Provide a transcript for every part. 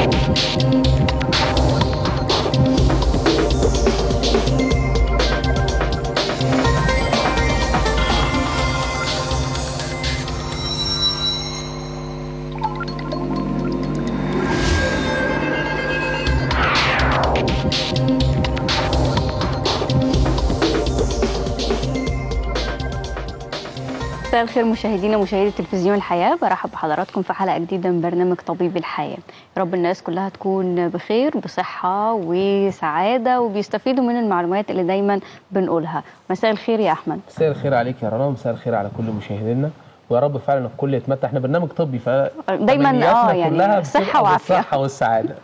مساء الخير مشاهدينا مشاهدي تلفزيون الحياة برحب بحضراتكم في حلقة جديدة من برنامج طبيب الحياة يا رب الناس كلها تكون بخير بصحة وسعادة وبيستفيدوا من المعلومات اللي دايما بنقولها مساء الخير يا أحمد مساء الخير عليك يا رنا ومساء الخير على كل مشاهدينا ويا رب فعلا الكل يتمتع احنا برنامج طبي ف دايماً أمنياتنا آه يعني كلها صحة بتبقى وعافية. بالصحه والسعاده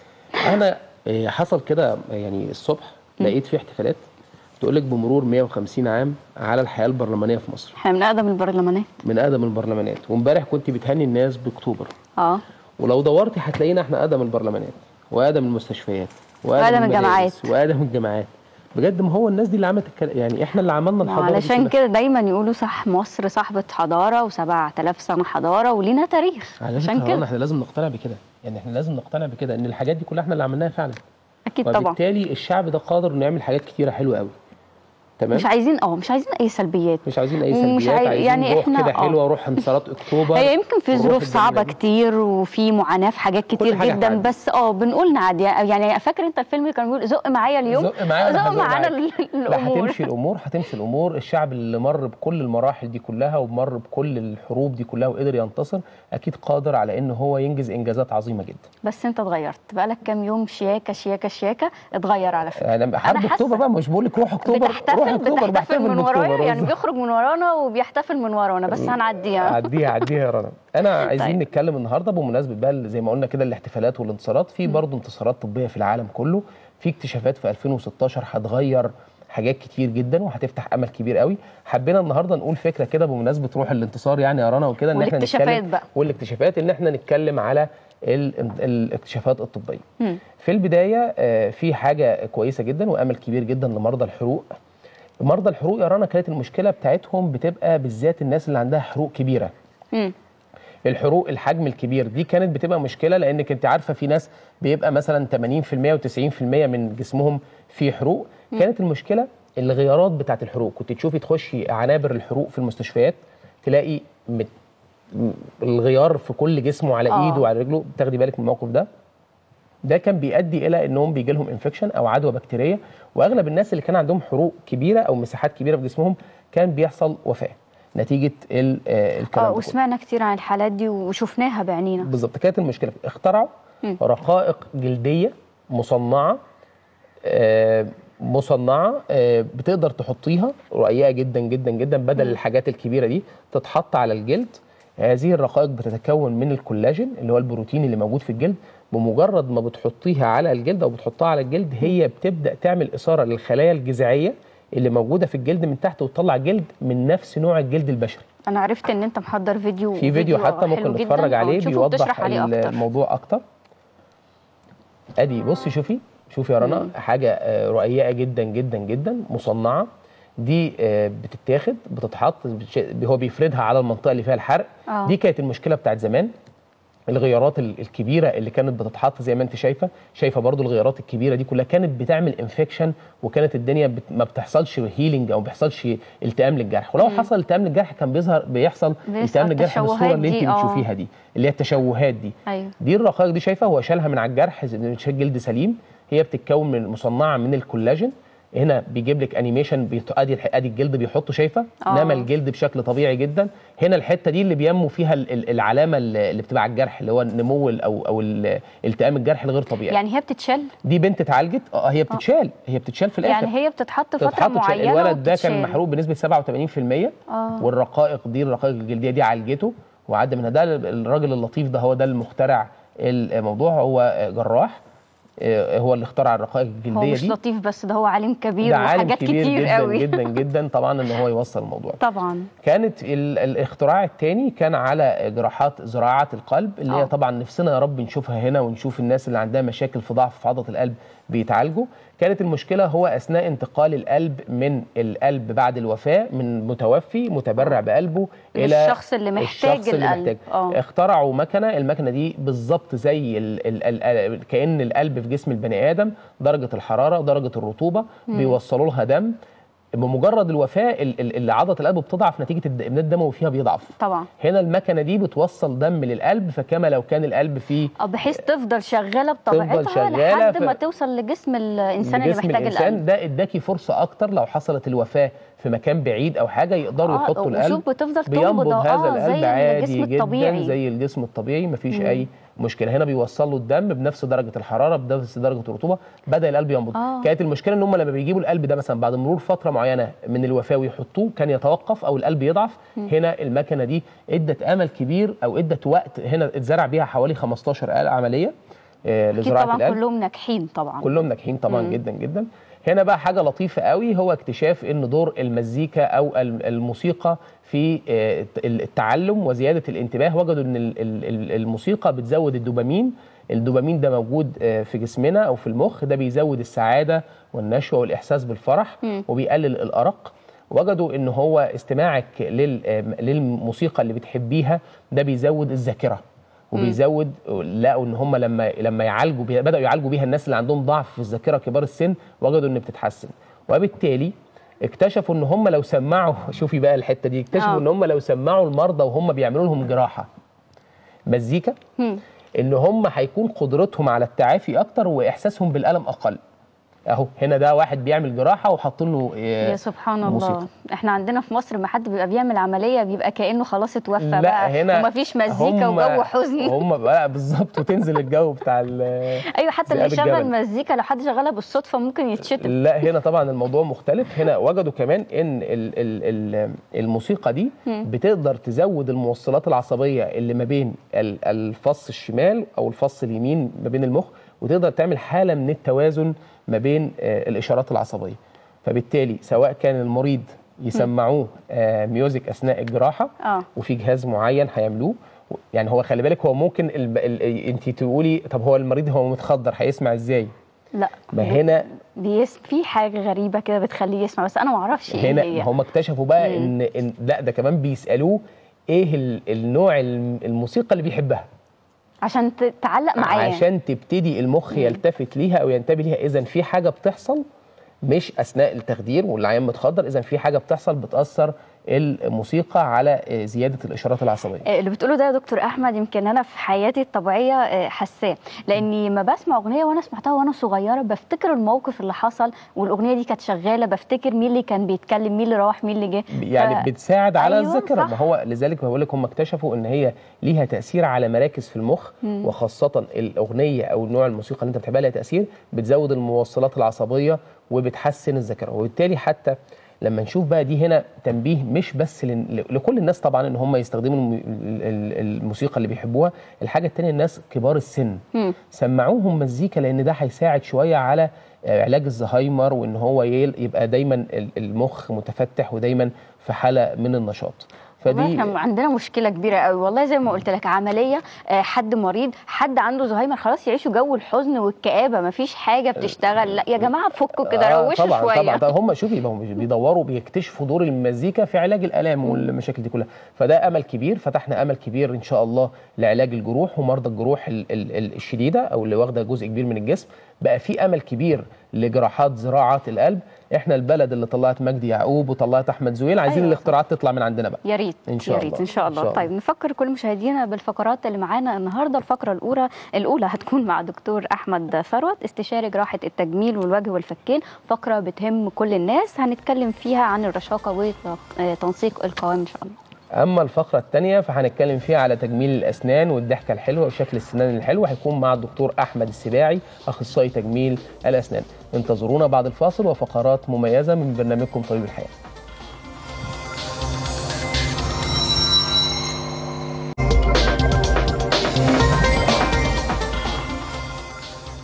انا إيه، حصل كده يعني الصبح لقيت في احتفالات تقول لك بمرور 150 عام على الحياه البرلمانيه في مصر احنا من أقدم البرلمانات من اقدم البرلمانات وامبارح كنت بتهني الناس باكتوبر اه ولو دورتي هتلاقينا احنا اقدم البرلمانات واقدم المستشفيات وأقدم المدارس الجامعات. واقدم الجامعات بجد ما هو الناس دي اللي عملت الكلام يعني احنا اللي عملنا الحضاره دي علشان كلها. كده دايما يقولوا صح مصر صاحبة حضارة و7000 سنة حضارة ولينا تاريخ على عشان فكره كده احنا لازم نقتنع بكده يعني احنا لازم نقتنع بكده ان الحاجات دي كلها احنا اللي عملناها فعلا أكيد طبعا وبالتالي الشعب ده قادر انه يعمل حاجات كتيره حلوه قوي تمام مش عايزين اه مش عايزين أي سلبيات مش عايزين اي ومش سلبيات عاي- عايزين يعني روح إحنا- كده آه. حلوه روح انتصارات اكتوبر هي يمكن في والروح ظروف صعبة الجميلة دي. كتير وفي معاناة في حاجات كتير حاجة جدا هتعدي. بس اه بنقول نعدي يعني فاكر انت الفيلم اللي كان بيقول زق معايا اليوم زق معايا وأنا زق هزق معانا معاك. ال- لا الامور هتمشي الامور هتمشي الامور الشعب اللي مر بكل المراحل دي كلها ومر بكل الحروب دي كلها وقدر ينتصر اكيد قادر على ان هو ينجز انجازات عظيمه جدا بس انت اتغيرت بقالك كام يوم شياكه شياكه شياكه اتغير على فكره انا حرب حاسة. اكتوبر بقى مش بقول لك روح اكتوبر روح بتحتفل اكتوبر بتحتفل من ورايا بأكتوبر. يعني بيخرج من ورانا وبيحتفل من ورانا بس هنعديها عديها عديها يا رنا انا عايزين طيب. نتكلم النهارده بمناسبه بقى زي ما قلنا كده الاحتفالات والانتصارات في برضه انتصارات طبيه في العالم كله في اكتشافات في 2016 هتغير حاجات كتير جدا وهتفتح امل كبير قوي حبينا النهارده نقول فكره كده بمناسبه روح الانتصار يعني يا رنا وكده ان احنا والاكتشافات نتكلم بقى. والاكتشافات ان احنا نتكلم على ال- الاكتشافات الطبيه مم. في البدايه آه، في حاجه كويسه جدا وامل كبير جدا لمرضى الحروق مرضى الحروق يا رنا كانت المشكله بتاعتهم بتبقى بالذات الناس اللي عندها حروق كبيره مم. الحروق الحجم الكبير دي كانت بتبقى مشكله لانك انت عارفه في ناس بيبقى مثلا 80% و90% من جسمهم فيه حروق كانت المشكله الغيارات بتاعت الحروق كنت تشوفي تخشي عنابر الحروق في المستشفيات تلاقي مت... م- الغيار في كل جسمه على آه. ايده وعلى رجله تاخدي بالك من الموقف ده ده كان بيؤدي الى انهم بيجي لهم انفكشن او عدوى بكتيريه واغلب الناس اللي كان عندهم حروق كبيره او مساحات كبيره في جسمهم كان بيحصل وفاه نتيجه ال- آه، الكلام اه ده كله. وسمعنا كتير عن الحالات دي وشفناها بعينينا بالظبط كانت المشكله اخترعوا رقائق جلديه مصنعه آه، مصنعه آه، بتقدر تحطيها رقيقه جدا جدا جدا بدل الحاجات الكبيره دي تتحط على الجلد هذه الرقائق بتتكون من الكولاجين اللي هو البروتين اللي موجود في الجلد بمجرد ما بتحطيها على الجلد او بتحطها على الجلد هي بتبدا تعمل اثاره للخلايا الجذعيه اللي موجوده في الجلد من تحت وتطلع جلد من نفس نوع الجلد البشري انا عرفت ان انت محضر فيديو في فيديو حتى حلو ممكن جداً. نتفرج اه، عليه تشوفه بيوضح وتشرح عليه اكتر الموضوع اكتر ادي بصي شوفي شوفي يا رنا حاجه آه، رقيقه جدا جدا جدا مصنعه دي آه، بتتاخد بتتحط بتش- هو بيفردها على المنطقه اللي فيها الحرق اه. دي كانت المشكله بتاعت زمان الغيارات ال- الكبيره اللي كانت بتتحط زي ما انت شايفه شايفه برضو الغيارات الكبيره دي كلها كانت بتعمل انفكشن وكانت الدنيا بت ما بتحصلش هيلينج او ما بيحصلش التئام للجرح ولو حصل التئام للجرح كان بيظهر بيحصل بيحصل التئام للجرح بالصوره التشوهات اللي انت دي، اه. بتشوفيها دي اللي هي التشوهات دي ايوه دي الرقائق دي شايفه هو شالها من على الجرح زي ما شال جلد سليم هي بتتكون من مصنعه من الكولاجين هنا بيجيب لك انيميشن بيط- ادي الح- ادي الجلد بيحطه شايفه آه. نما الجلد بشكل طبيعي جدا هنا الحته دي اللي بينمو فيها ال- ال- العلامه اللي اللي بتبقى على الجرح اللي هو النمو ال- او او ال- التئام الجرح الغير طبيعي يعني هي بتتشال دي بنت اتعالجت اه هي بتتشال هي بتتشال في الاخر يعني هي بتتحط فتره تتحط تشال. معينه الولد ده كان وبتتشال. محروق بنسبه 87% اه والرقائق دي الرقائق الجلديه دي عالجته وعدى منها ده الراجل اللطيف ده هو ده المخترع الموضوع هو جراح آه، هو اللي اخترع الرقائق هو الجلديه مش دي لطيف بس ده هو عالم كبير ده عالم وحاجات كبير كتير جدا قوي جدا جدا طبعا ان هو يوصل الموضوع طبعا كانت ال- الاختراع الثاني كان على جراحات زراعه القلب اللي آه. هي طبعا نفسنا يا رب نشوفها هنا ونشوف الناس اللي عندها مشاكل في ضعف في عضله القلب بيتعالجوا كانت المشكله هو اثناء انتقال القلب من القلب بعد الوفاه من متوفي متبرع بقلبه الى للشخص اللي محتاج الشخص اللي القلب. محتاج آه. اخترعوا مكنه المكنه دي بالظبط زي ال ال ال كان القلب في جسم البني ادم درجه الحراره درجه الرطوبه بيوصلوا لها دم بمجرد الوفاه ال- ال- ال- عضله القلب بتضعف نتيجه الد- الدموي فيها بيضعف طبعا هنا المكنه دي بتوصل دم للقلب فكما لو كان القلب فيه اه بحيث تفضل شغاله بطبيعتها شغالة لحد في- ما توصل لجسم الانسان اللي لجسم محتاج الانسان القلب ده اداكي فرصه اكتر لو حصلت الوفاه في مكان بعيد او حاجه يقدروا آه، يحطوا القلب وشوف بتفضل بينبض تنبض، هذا آه، القلب زي عادي الجسم جدا الطبيعي. زي الجسم الطبيعي مفيش اي مشكله هنا بيوصلوا الدم بنفس درجه الحراره بنفس درجه الرطوبه بدا القلب ينبض آه. كانت المشكله ان هم لما بيجيبوا القلب ده مثلا بعد مرور فتره معينه من الوفاه ويحطوه كان يتوقف او القلب يضعف هنا المكنه دي ادت امل كبير او ادت وقت هنا اتزرع بيها حوالي 15 عمليه آه، اكيد لزراعه طبعا القلب كلهم ناجحين طبعا كلهم ناجحين طبعا جدا جدا هنا بقى حاجه لطيفه قوي هو اكتشاف ان دور المزيكا او الم- الموسيقى في آه، التعلم وزياده الانتباه وجدوا ان ال- ال- ال- الموسيقى بتزود الدوبامين الدوبامين ده موجود آه، في جسمنا او في المخ ده بيزود السعاده والنشوه والاحساس بالفرح وبيقلل الارق وجدوا ان هو استماعك لل- آه، للموسيقى اللي بتحبيها ده بيزود الذاكره وبيزود لقوا ان هم لما لما يعالجوا بيها بداوا يعالجوا بيها الناس اللي عندهم ضعف في الذاكره كبار السن وجدوا ان بتتحسن وبالتالي اكتشفوا ان هم لو سمعوا شوفي بقى الحته دي اكتشفوا آه. ان هم لو سمعوا المرضى وهم بيعملوا لهم جراحه مزيكا مم. ان هم هيكون قدرتهم على التعافي اكتر واحساسهم بالالم اقل اهو هنا ده واحد بيعمل جراحه وحاطين له آه، يا سبحان موسيقى. الله احنا عندنا في مصر ما حد بيبقى بيعمل عمليه بيبقى كانه خلاص اتوفى لا بقى هنا ومفيش مزيكا هم- وجو حزن هم بقى بالظبط وتنزل الجو بتاع ال- ايوه حتى اللي ذئاب يشغل الجبل. مزيكا لو حد شغالها بالصدفه ممكن يتشتم لا هنا طبعا الموضوع مختلف هنا وجدوا كمان ان ال ال ال الموسيقى دي بتقدر تزود الموصلات العصبيه اللي ما بين ال- الفص الشمال او الفص اليمين ما بين المخ وتقدر تعمل حاله من التوازن ما بين آه، الاشارات العصبيه فبالتالي سواء كان المريض يسمعوه آه، ميوزك اثناء الجراحه اه وفي جهاز معين هيعملوه يعني هو خلي بالك هو ممكن ال ال انت تقولي طب هو المريض هو متخدر هيسمع ازاي لا ما هنا بيس في حاجه غريبه كده بتخليه يسمع بس انا ما اعرفش ايه هنا هي هم اكتشفوا بقى مم. ان, إن لا ده كمان بيسالوه ايه ال- النوع الم- الموسيقى اللي بيحبها عشان ت- تعلق معاه عشان تبتدي المخ يلتفت ليها او ينتبه ليها اذا في حاجه بتحصل مش اثناء التخدير والعيان متخدر اذا في حاجه بتحصل بتاثر الموسيقى على آه، زياده الاشارات العصبيه آه، اللي بتقوله ده يا دكتور احمد يمكن انا في حياتي الطبيعيه آه، حاساه لاني ما بسمع اغنيه وانا سمعتها وانا صغيره بفتكر الموقف اللي حصل والاغنيه دي كانت شغاله بفتكر مين اللي كان بيتكلم مين اللي راح مين اللي جه يعني ف- بتساعد على أيوة، الذاكره صح. ما هو لذلك بقول لك هم اكتشفوا ان هي ليها تاثير على مراكز في المخ وخاصه الاغنيه او نوع الموسيقى اللي انت بتحبها لها تاثير بتزود الموصلات العصبيه وبتحسن الذاكره وبالتالي حتى لما نشوف بقى دي هنا تنبيه مش بس لن- لكل الناس طبعا ان هم يستخدموا الم- ال- ال- الموسيقى اللي بيحبوها الحاجه الثانيه الناس كبار السن مم. سمعوهم مزيكا لان ده هيساعد شويه على آه، علاج الزهايمر وان هو يل- يبقى دايما ال- المخ متفتح ودايما في حاله من النشاط والله فدي احنا عندنا مشكله كبيره قوي والله زي ما قلت لك عمليه آه، حد مريض حد عنده زهايمر خلاص يعيشوا جو الحزن والكآبه مفيش حاجه بتشتغل لا يا جماعه فكوا كده آه، روشوا طبعا شويه طبعا طبعا هم شوفي ما هم بيدوروا بيكتشفوا دور المزيكا في علاج الالام والمشاكل دي كلها فده امل كبير فتحنا امل كبير ان شاء الله لعلاج الجروح ومرضى الجروح ال- ال- ال- الشديده او اللي واخده جزء كبير من الجسم بقى في امل كبير لجراحات زراعه القلب احنا البلد اللي طلعت مجدي يعقوب وطلعت احمد زويل عايزين أيوة. الاختراعات تطلع من عندنا بقى يا ريت إن شاء يا ريت الله. ان شاء الله, إن شاء الله. طيب نفكر كل مشاهدينا بالفقرات اللي معانا النهارده الفقره الاولى الاولى هتكون مع دكتور احمد ثروت استشاري جراحه التجميل والوجه والفكين فقره بتهم كل الناس هنتكلم فيها عن الرشاقه وتنسيق القوام ان شاء الله اما الفقره الثانيه فهنتكلم فيها على تجميل الاسنان والضحكه الحلوه وشكل السنان الحلو هيكون مع الدكتور احمد السباعي اخصائي تجميل الاسنان انتظرونا بعد الفاصل وفقرات مميزه من برنامجكم طبيب الحياه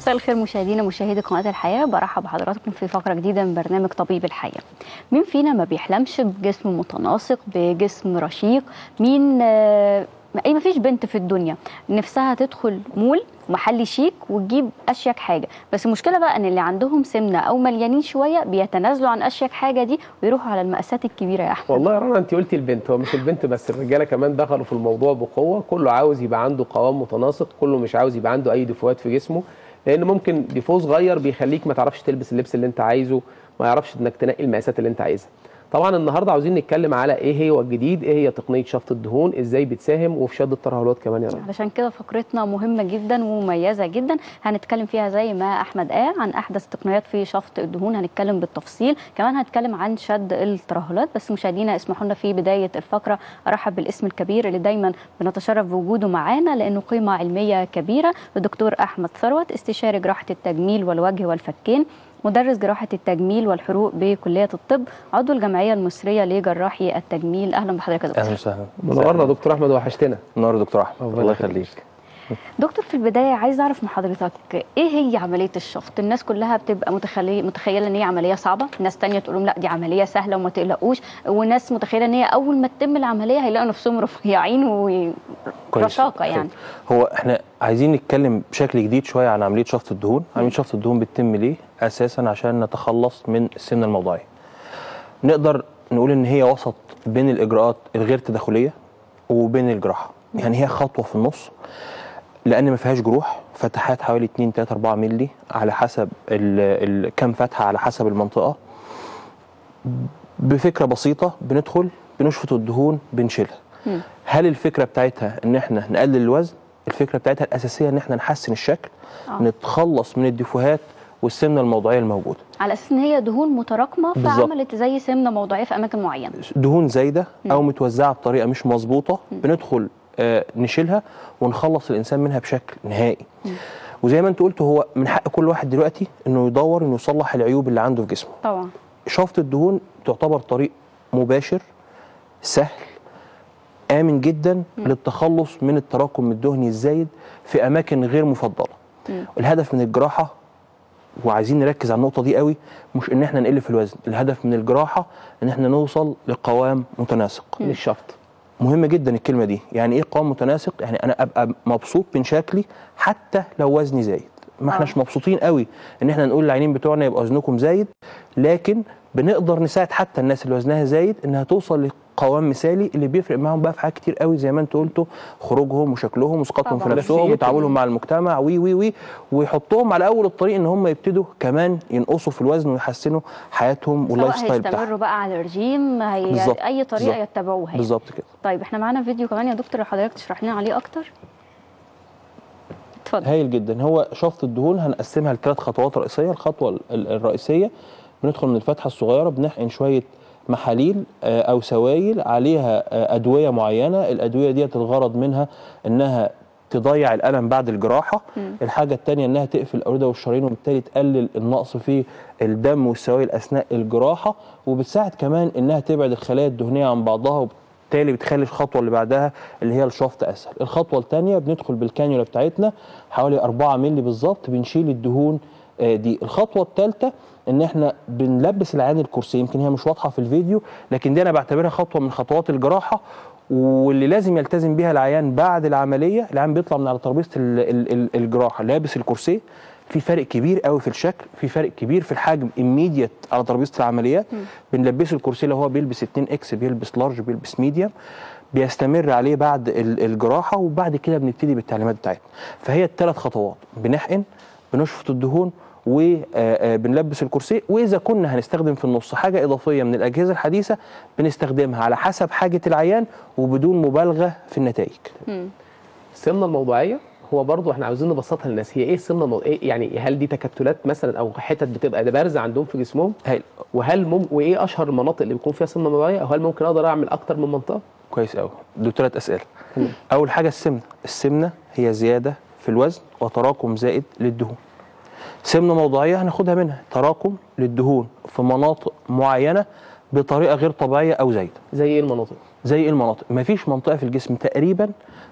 مساء الخير مشاهدينا مشاهدي قناه الحياه برحب بحضراتكم في فقره جديده من برنامج طبيب الحياه مين فينا ما بيحلمش بجسم متناسق بجسم رشيق مين آه، اي ما فيش بنت في الدنيا نفسها تدخل مول محل شيك وتجيب اشيك حاجه بس المشكله بقى ان اللي عندهم سمنه او مليانين شويه بيتنازلوا عن اشيك حاجه دي ويروحوا على المقاسات الكبيره يا احمد والله يا رنا انت قلتي البنت هو مش البنت بس الرجاله كمان دخلوا في الموضوع بقوه كله عاوز يبقى عنده قوام متناسق كله مش عاوز يبقى عنده اي ديفوهات في جسمه لان ممكن ديفو صغير بيخليك ما تعرفش تلبس اللبس اللي انت عايزه ما يعرفش انك تنقي المقاسات اللي انت عايزها طبعا النهارده عاوزين نتكلم على ايه هو الجديد ايه هي تقنيه شفط الدهون ازاي بتساهم وفي شد الترهلات كمان يا رنا علشان كده فقرتنا مهمه جدا ومميزه جدا هنتكلم فيها زي ما احمد قال عن احدث التقنيات في شفط الدهون هنتكلم بالتفصيل كمان هنتكلم عن شد الترهلات بس مشاهدينا اسمحوا لنا في بدايه الفقره ارحب بالاسم الكبير اللي دايما بنتشرف بوجوده معانا لانه قيمه علميه كبيره الدكتور احمد ثروت استشاري جراحه التجميل والوجه والفكين مدرس جراحة التجميل والحروق بكلية الطب عضو الجمعية المصرية لجراحي التجميل أهلا بحضرتك يا اهلا دكتور وسهلا منورنا دكتور احمد وحشتنا منور يا دكتور احمد الله الله يخليك. يخليك دكتور في البداية عايز أعرف من حضرتك إيه هي عملية الشفط الناس كلها بتبقى متخيلة متخيلة إن هي عملية صعبة ناس تانية تقول لهم لا دي عملية سهلة وما تقلقوش وناس متخيلة إن هي أول ما تتم العملية هيلاقوا نفسهم رفيعين ورشاقة يعني هو احنا عايزين نتكلم بشكل جديد شويه عن عمليه شفط الدهون عمليه شفط الدهون بتتم ليه اساسا عشان نتخلص من السمنه الموضعيه نقدر نقول ان هي وسط بين الاجراءات الغير تداخليه وبين الجراحه يعني هي خطوه في النص لان ما فيهاش جروح فتحات حوالي 2 3 4 مللي على حسب ال ال كم فتحه على حسب المنطقه بفكره بسيطه بندخل بنشفط الدهون بنشيلها مم. هل الفكره بتاعتها ان احنا نقلل الوزن الفكره بتاعتها الاساسيه ان احنا نحسن الشكل آه. نتخلص من الديفوهات والسمنه الموضعيه الموجوده على أساس إن هي دهون متراكمة بالظبط. فعملت زي سمنة موضعية في أماكن معينة دهون زايده او متوزعه بطريقه مش مظبوطه بندخل آه نشيلها ونخلص الانسان منها بشكل نهائي وزي ما انت قلت هو من حق كل واحد دلوقتي انه يدور انه يصلح العيوب اللي عنده في جسمه طبعا شفط الدهون تعتبر طريق مباشر سهل آمن جدا للتخلص من التراكم الدهني الزايد في أماكن غير مفضلة مم. الهدف من الجراحة وعايزين نركز على النقطة دي قوي مش إن احنا نقل في الوزن الهدف من الجراحة إن احنا نوصل لقوام متناسق للشفط مهمة جدا الكلمة دي يعني ايه قوام متناسق يعني انا ابقى مبسوط من شكلي حتى لو وزني زايد ما احناش آه. مبسوطين قوي ان احنا نقول للعينين بتوعنا يبقى وزنكم زايد لكن بنقدر نساعد حتى الناس اللي وزنها زايد انها توصل لقوام مثالي اللي بيفرق معاهم بقى في حاجات كتير قوي زي ما انتوا قلتوا خروجهم وشكلهم وثقتهم في طبعاً. نفسهم نفسيتهم. وتعاملهم مع المجتمع وي وي وي ويحطهم على اول الطريق ان هم يبتدوا كمان ينقصوا في الوزن ويحسنوا حياتهم واللايف سواء ستايل بتاعهم هيستمروا بقى على الرجيم هي بالظبط، أي طريقة بالظبط. يتبعوها يعني. بالظبط كده طيب احنا معانا فيديو كمان يا دكتور حضرتك تشرح لنا عليه أكتر اتفضل هايل جدا هو شفط الدهون هنقسمها لثلاث خطوات رئيسيه الخطوه ال- ال- الرئيسيه بندخل من الفتحه الصغيره بنحقن شويه محاليل آه، او سوائل عليها آه، ادويه معينه الادويه ديت الغرض منها انها تضيع الالم بعد الجراحه الحاجه الثانيه انها تقفل الاورده والشرايين وبالتالي تقلل النقص في الدم والسوائل اثناء الجراحه وبتساعد كمان انها تبعد الخلايا الدهنيه عن بعضها وبالتالي بتخلي الخطوه اللي بعدها اللي هي الشفط اسهل الخطوه الثانيه بندخل بالكانيولا بتاعتنا حوالي 4 مللي بالظبط بنشيل الدهون آه، دي الخطوه الثالثه ان احنا بنلبس العيان الكرسي يمكن هي مش واضحه في الفيديو لكن دي انا بعتبرها خطوه من خطوات الجراحه واللي لازم يلتزم بيها العيان بعد العمليه العيان بيطلع من على ترابيزه ال- ال- ال- الجراحه لابس الكرسي في فرق كبير قوي في الشكل في فرق كبير في الحجم immediate على ترابيزه العمليات بنلبسه الكرسي لو هو بيلبس 2 اكس بيلبس لارج بيلبس ميديوم بيستمر عليه بعد ال- الجراحه وبعد كده بنبتدي بالتعليمات بتاعتنا فهي الثلاث خطوات بنحقن بنشفط الدهون وبنلبس الكرسي واذا كنا هنستخدم في النص حاجه اضافيه من الاجهزه الحديثه بنستخدمها على حسب حاجه العيان وبدون مبالغه في النتائج السمنه الموضعيه هو برضو احنا عاوزين نبسطها للناس هي ايه السمنه الموضعيه إيه يعني هل دي تكتلات مثلا او حتت بتبقى بارزه عندهم في جسمهم هايل وهل مم... وايه اشهر المناطق اللي بيكون فيها سمنه موضعيه او هل ممكن اقدر اعمل اكتر من منطقه كويس قوي دول ثلاث اسئله اول حاجه السمنه السمنه هي زياده في الوزن وتراكم زائد للدهون سمنه موضعيه هناخدها منها تراكم للدهون في مناطق معينه بطريقه غير طبيعيه او زايده زي ايه المناطق زي ايه المناطق مفيش منطقه في الجسم تقريبا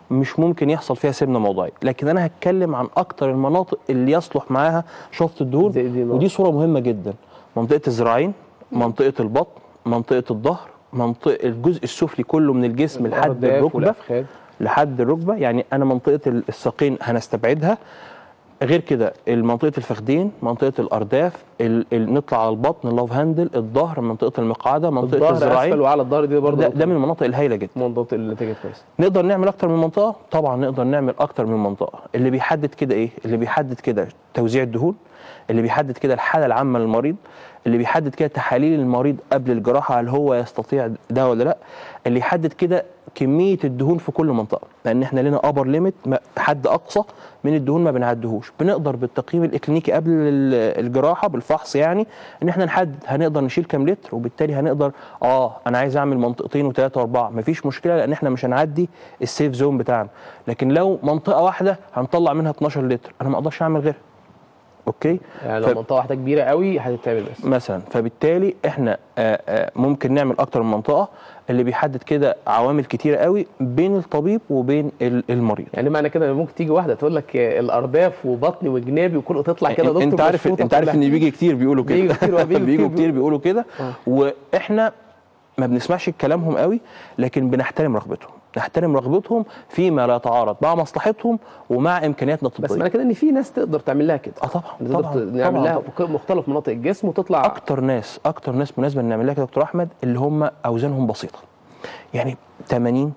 مش ممكن يحصل فيها سمنه موضعيه لكن انا هتكلم عن اكتر المناطق اللي يصلح معاها شفط الدهون دي- دي نقطة. ودي صوره مهمه جدا منطقه الذراعين منطقه البطن منطقه الظهر منطقه الجزء السفلي كله من الجسم لحد الأرداف الركبه والأفخاذ. لحد الركبه يعني انا منطقه الساقين هنستبعدها غير كده منطقه الفخدين منطقه الارداف ال... ال... نطلع على البطن اللوف هاندل الظهر منطقه المقعده منطقه الظهر اسفل الذراعين وعلى الظهر دي برضه ده, ده من المناطق الهائله جدا منطقه النتيجه كويسه نقدر نعمل اكتر من منطقه طبعا نقدر نعمل اكتر من منطقه اللي بيحدد كده ايه اللي بيحدد كده توزيع الدهون اللي بيحدد كده الحاله العامه للمريض اللي بيحدد كده تحاليل المريض قبل الجراحه هل هو يستطيع ده ولا لا اللي يحدد كده كميه الدهون في كل منطقه لان احنا لنا ابر ليميت حد اقصى من الدهون ما بنعدهوش بنقدر بالتقييم الاكلينيكي قبل ال- الجراحه بالفحص يعني ان احنا نحدد هنقدر نشيل كام لتر وبالتالي هنقدر اه انا عايز اعمل منطقتين وثلاثه واربعه مفيش مشكله لان احنا مش هنعدي السيف زون بتاعنا لكن لو منطقه واحده هنطلع منها 12 لتر انا ما اقدرش اعمل غيرها اوكي يعني ف- لو منطقه واحده كبيره قوي هتتعمل بس مثلا فبالتالي احنا آه، آه، ممكن نعمل اكتر من منطقه اللي بيحدد كده عوامل كتيره قوي بين الطبيب وبين ال- المريض يعني معنى كده إن ممكن تيجي واحده تقول لك الارداف وبطني وجنابي وكله تطلع كده دكتور انت عارف مشفوطة انت عارف كلها. ان بيجي كتير بيقولوا كده بيجوا كتير، بيجوا بيجوا كتير كتير بيقولوا كده آه. واحنا ما بنسمعش كلامهم قوي لكن بنحترم رغبتهم نحترم رغبتهم فيما لا يتعارض مع مصلحتهم ومع امكانياتنا بس الطبيه معنى كده ان في ناس تقدر تعمل لها كده اه طبعا تقدر طبعا نعمل لها طبعا في مختلف مناطق الجسم وتطلع اكتر ناس اكتر ناس مناسبه ان نعمل لها كده يا دكتور احمد اللي هم اوزانهم بسيطه يعني 80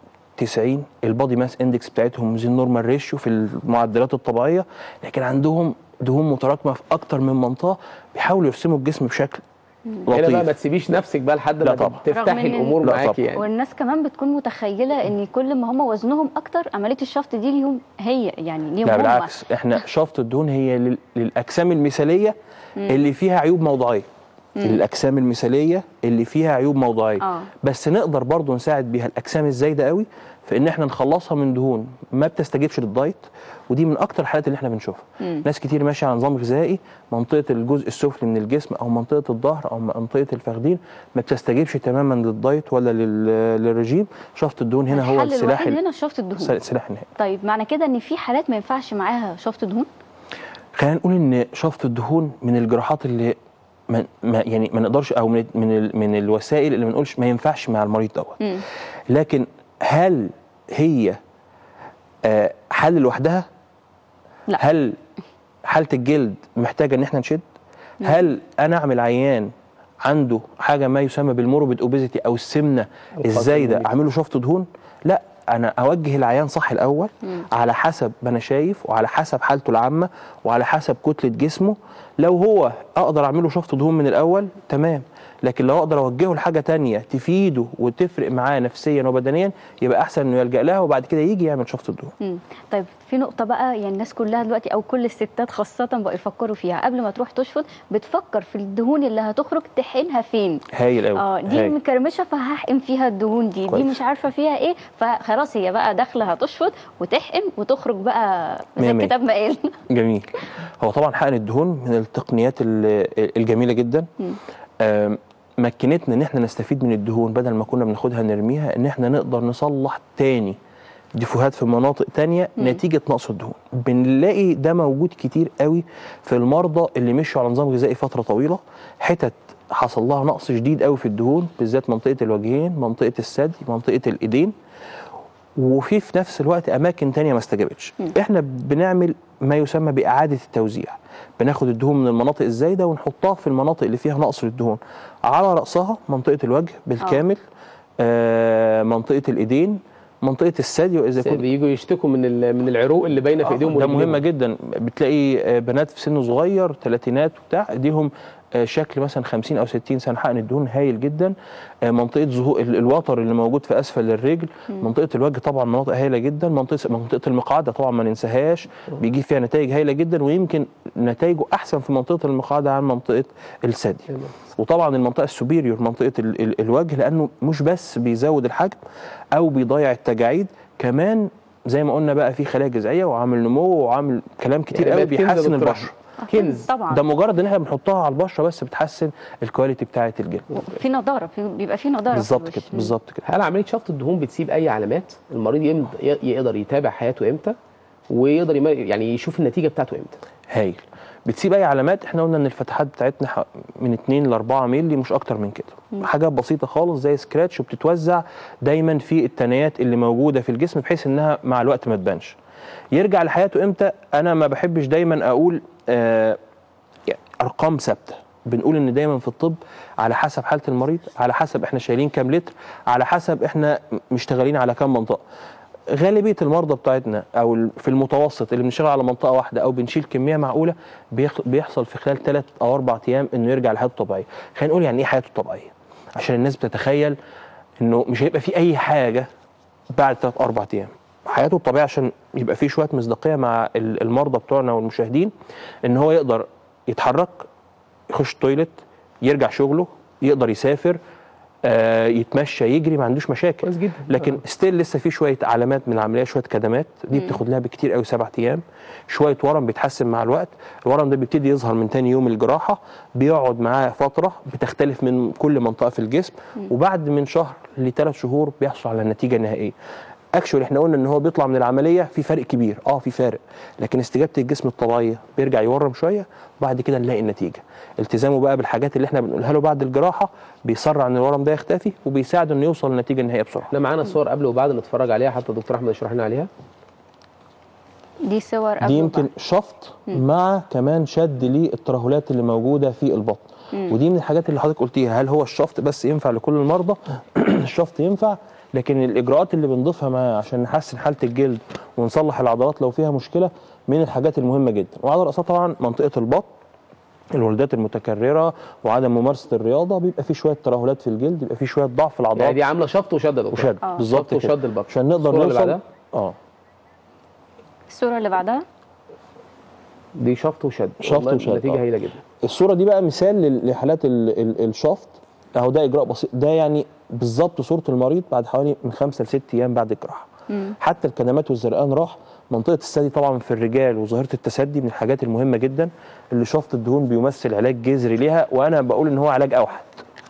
90 البادي ماس اندكس بتاعتهم زي النورمال ريشيو في المعدلات الطبيعيه لكن عندهم دهون متراكمه في اكتر من منطقه بيحاولوا يرسموا الجسم بشكل هنا بقى ما لطيف تسيبيش نفسك بقى لحد لا ما طبعا. رغم تفتحي إن- الامور لا معاكي طبعا. يعني والناس كمان بتكون متخيله ان كل ما هم وزنهم اكتر عمليه الشفط دي ليهم هي يعني ليهم لا هم بالعكس احنا شفط الدهون هي لل- للاجسام المثاليه اللي فيها عيوب موضعيه الاجسام المثاليه اللي فيها عيوب موضعيه آه. بس نقدر برضو نساعد بيها الاجسام الزايده قوي في ان احنا نخلصها من دهون ما بتستجيبش للدايت ودي من اكتر الحالات اللي احنا بنشوفها ناس كتير ماشيه على نظام غذائي منطقه الجزء السفلي من الجسم او منطقه الظهر او منطقه الفخذين ما بتستجيبش تماما للدايت ولا لل- للرجيم شفط الدهون هنا هو الحل السلاح الوحيد ال- هنا شفط الدهون السلاح النهائي طيب معنى كده ان في حالات ما ينفعش معاها شفط دهون خلينا نقول ان شفط الدهون من الجراحات اللي ما ما- يعني ما نقدرش او من من, ال- من الوسائل اللي ما نقولش ما ينفعش مع المريض دوت مم. لكن هل هي آه، حل لوحدها لا. هل حاله الجلد محتاجه ان احنا نشد هل انا اعمل عيان عنده حاجه ما يسمى بالموربيد اوبيزيتي او السمنه الزايده المريض. اعمل له شفط دهون لا انا اوجه العيان صح الاول على حسب ما انا شايف وعلى حسب حالته العامه وعلى حسب كتله جسمه لو هو اقدر اعمل له شفط دهون من الاول تمام لكن لو اقدر اوجهه لحاجه تانية تفيده وتفرق معاه نفسيا وبدنيا يبقى احسن انه يلجا لها وبعد كده يجي يعمل شفط الدهون مم. طيب في نقطة بقى يعني الناس كلها دلوقتي أو كل الستات خاصة بقوا يفكروا فيها قبل ما تروح تشفط بتفكر في الدهون اللي هتخرج تحقنها فين هايل قوي اه دي مكرمشة فهحقن فيها الدهون دي كويس. دي مش عارفة فيها ايه فخلاص هي بقى داخلة هتشفط وتحقن وتخرج بقى زي مية مية. الكتاب ما قال جميل هو طبعا حقن الدهون من التقنيات ال- الجميله جدا آم، مكنتنا ان احنا نستفيد من الدهون بدل ما كنا بناخدها نرميها ان احنا نقدر نصلح تاني ديفوهات في مناطق تانية نتيجة نقص الدهون بنلاقي ده موجود كتير قوي في المرضى اللي مشوا على نظام غذائي فترة طويلة حتت حصل لها نقص شديد قوي في الدهون بالذات منطقة الوجهين منطقة الثدي منطقة الايدين وفي في نفس الوقت اماكن تانية ما استجابتش احنا بنعمل ما يسمى باعاده التوزيع بناخد الدهون من المناطق الزايده ونحطها في المناطق اللي فيها نقص للدهون على راسها منطقه الوجه بالكامل آه منطقه الايدين منطقه الثدي واذا كنت بييجوا يشتكوا من ال- من العروق اللي باينه في ايديهم ده ورجليهم. مهمه جدا بتلاقي آه، بنات في سن صغير ثلاثينات وبتاع ايديهم آه، شكل مثلا 50 او 60 سنه حقن الدهون هايل جدا آه، منطقه ظهور ال- الوتر اللي موجود في اسفل الرجل منطقه الوجه طبعا مناطق هايله جدا منطقه منطقه المقعده طبعا ما ننساهاش بيجي فيها نتائج هايله جدا ويمكن نتائجه احسن في منطقه المقعده عن منطقه الثدي وطبعا المنطقه السوبيريور منطقه ال ال الوجه لانه مش بس بيزود الحجم او بيضيع التجاعيد كمان زي ما قلنا بقى في خلايا جذعيه وعامل نمو وعامل كلام كتير يعني قوي بقت كنز يا بيحسن دكتور البشره كنز. طبعا ده مجرد ان احنا بنحطها على البشره بس بتحسن الكواليتي بتاعه الجلد في نضاره في بيبقى في نضاره في بالظبط الوش. كده بالظبط كده هل عمليه شفط الدهون بتسيب اي علامات المريض يم- ي- يقدر يتابع حياته امتى ويقدر يم- يعني يشوف النتيجه بتاعته امتى هايل بتسيب اي علامات احنا قلنا ان الفتحات بتاعتنا ح- من 2 ل 4 مللي مش اكتر من كده حاجات بسيطه خالص زي سكراتش وبتتوزع دايما في التنايات اللي موجوده في الجسم بحيث انها مع الوقت ما تبانش يرجع لحياته امتى انا ما بحبش دايما اقول آه يعني ارقام ثابته بنقول ان دايما في الطب على حسب حاله المريض على حسب احنا شايلين كام لتر على حسب احنا مشتغلين على كام منطقه غالبيه المرضى بتاعتنا او ال- في المتوسط اللي بنشتغل على منطقه واحده او بنشيل كميه معقوله بيخ- بيحصل في خلال ثلاث او اربع ايام انه يرجع لحياته الطبيعيه خلينا نقول يعني ايه حياته الطبيعيه عشان الناس بتتخيل انه مش هيبقى في اي حاجه بعد ثلاث اربع ايام حياته الطبيعيه عشان يبقى في شويه مصداقيه مع ال- المرضى بتوعنا والمشاهدين ان هو يقدر يتحرك يخش تويلت يرجع شغله يقدر يسافر آه يتمشى يجري ما عندوش مشاكل كويس جدا. لكن ستيل لسه في شويه علامات من العمليه شويه كدمات دي بتاخد لها بكتير قوي سبع ايام شويه ورم بيتحسن مع الوقت الورم ده بيبتدي يظهر من تاني يوم الجراحه بيقعد معاه فتره بتختلف من كل منطقه في الجسم وبعد من شهر لثلاث شهور بيحصل على النتيجه النهائيه اكشولي احنا قلنا ان هو بيطلع من العمليه في فرق كبير اه في فارق لكن استجابه الجسم الطبيعيه بيرجع يورم شويه وبعد كده نلاقي النتيجه التزامه بقى بالحاجات اللي احنا بنقولها له بعد الجراحه بيسرع ان الورم ده يختفي وبيساعده انه يوصل للنتيجه النهائيه بسرعه احنا معانا صور قبل وبعد نتفرج عليها حتى الدكتور احمد يشرح لنا عليها دي صور قبل دي يمكن وبعد. شفط مع كمان شد للترهلات اللي موجوده في البطن ودي من الحاجات اللي حضرتك قلتيها هل هو الشفط بس ينفع لكل المرضى الشفط ينفع لكن الاجراءات اللي بنضيفها معاه عشان نحسن حاله الجلد ونصلح العضلات لو فيها مشكله من الحاجات المهمه جدا وعلى راسها طبعا منطقه البطن الولادات المتكرره وعدم ممارسه الرياضه بيبقى في شويه ترهلات في الجلد بيبقى في شويه ضعف في يعني العضلات دي عامله شفط وشد يا دكتور وشد آه. بالظبط شفط كده وشد البطن عشان نقدر الصورة اللي نوصل بعدها؟ اه الصوره اللي بعدها دي شفط وشد شفط والله وشد، النتيجه آه. هايله جدا الصوره دي بقى مثال لل- لحالات ال- ال- الشفط اهو ده اجراء بسيط ده يعني بالظبط صوره المريض بعد حوالي من خمسه لست ايام بعد الجراحه حتى الكدمات والزرقان راح منطقه الثدي طبعا في الرجال وظاهره التسدي من الحاجات المهمه جدا اللي شفط الدهون بيمثل علاج جذري ليها وانا بقول ان هو علاج اوحد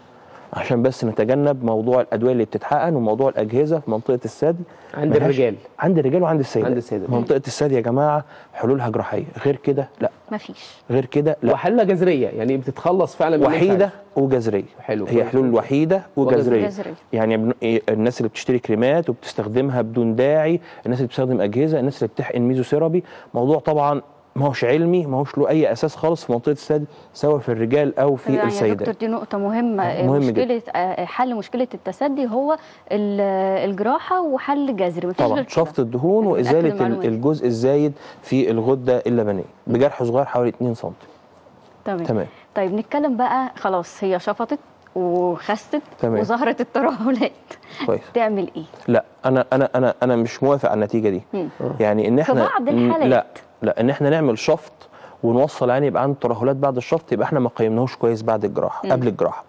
عشان بس نتجنب موضوع الادويه اللي بتتحقن وموضوع الاجهزه في منطقه الثدي عند ملهاش- الرجال عند الرجال وعند السيدات عند السيدات. منطقه الثدي يا جماعه حلولها جراحيه غير كده لا مفيش غير كده لا وحله جذريه يعني بتتخلص فعلا من اللي أنت وحيده عايزه. وجذريه حلو، هي كويس. حلول وحيده وجذريه وجذرية. يعني بن- إيه، الناس اللي بتشتري كريمات وبتستخدمها بدون داعي الناس اللي بتستخدم اجهزه الناس اللي بتحقن ميزوثيرابي موضوع طبعا ما هوش علمي ما هوش له اي اساس خالص في منطقه الثدي سواء في الرجال او في يعني يا السيدات دكتور دي نقطة مهمة مهم مشكلة آه، حل مشكلة التسدي هو ال- الجراحة وحل جذري مفيش طبعا غير كده. شفط الدهون يعني نتأكد وازاله المعلومة ال- دي. الجزء الزايد في الغده اللبنيه بجرح صغير حوالي 2 سم تمام. تمام. طيب نتكلم بقى خلاص هي شفطت وخستت تمام. وظهرت الترهلات كويس تعمل ايه؟ لا انا انا انا انا مش موافق على النتيجه دي مم. يعني ان احنا بعض الحالات. لا لا ان احنا نعمل شفط ونوصل يعني يبقى عنده ترهلات بعد الشفط يبقى احنا ما قيمناهوش كويس بعد الجراحه قبل الجراحه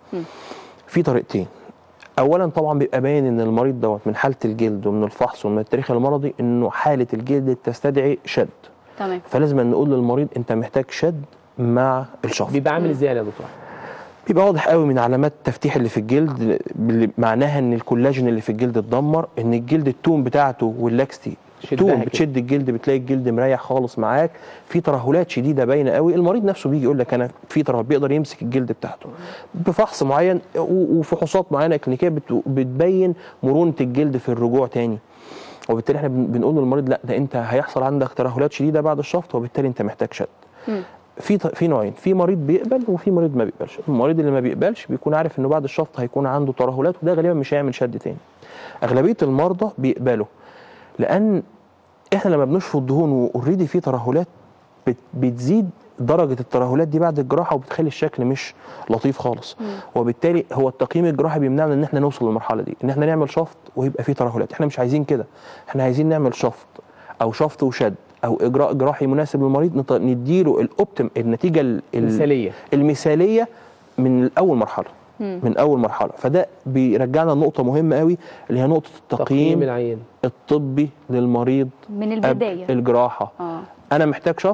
في طريقتين اولا طبعا بيبقى باين ان المريض دوت من حاله الجلد ومن الفحص ومن التاريخ المرضي انه حاله الجلد تستدعي شد تمام فلازم نقول للمريض انت محتاج شد مع الشفط بيبقى عامل ازاي يعني يا دكتور بيبقى واضح قوي من علامات التفتيح اللي في الجلد اللي معناها ان الكولاجين اللي في الجلد اتدمر ان الجلد التون بتاعته واللاكستي شدها تون كده. بتشد الجلد بتلاقي الجلد مريح خالص معاك في ترهلات شديده باينه قوي المريض نفسه بيجي يقول لك انا في ترهل بيقدر يمسك الجلد بتاعته بفحص معين و- وفحوصات معينه كلينيكيه بت- بتبين مرونه الجلد في الرجوع تاني وبالتالي احنا بن- بنقول للمريض لا ده انت هيحصل عندك ترهلات شديده بعد الشفط وبالتالي انت محتاج شد في ط- في نوعين في مريض بيقبل وفي مريض ما بيقبلش المريض اللي ما بيقبلش بيكون عارف انه بعد الشفط هيكون عنده ترهلات وده غالبا مش هيعمل شد تاني اغلبيه المرضى بيقبلوا لان احنا لما بنشفط الدهون واوريدي في ترهلات بت- بتزيد درجه الترهلات دي بعد الجراحه وبتخلي الشكل مش لطيف خالص وبالتالي هو التقييم الجراحي بيمنعنا ان احنا نوصل للمرحله دي ان احنا نعمل شفط ويبقى فيه ترهلات احنا مش عايزين كده احنا عايزين نعمل شفط او شفط وشد او اجراء جراحي مناسب للمريض نط- نديله الاوبتم النتيجه ال- ال- مثاليه المثاليه من اول مرحله من اول مرحله فده بيرجعنا لنقطه مهمه قوي اللي هي نقطه تقييم التقييم العيان الطبي للمريض من قبل البداية الجراحه اه انا محتاج شفط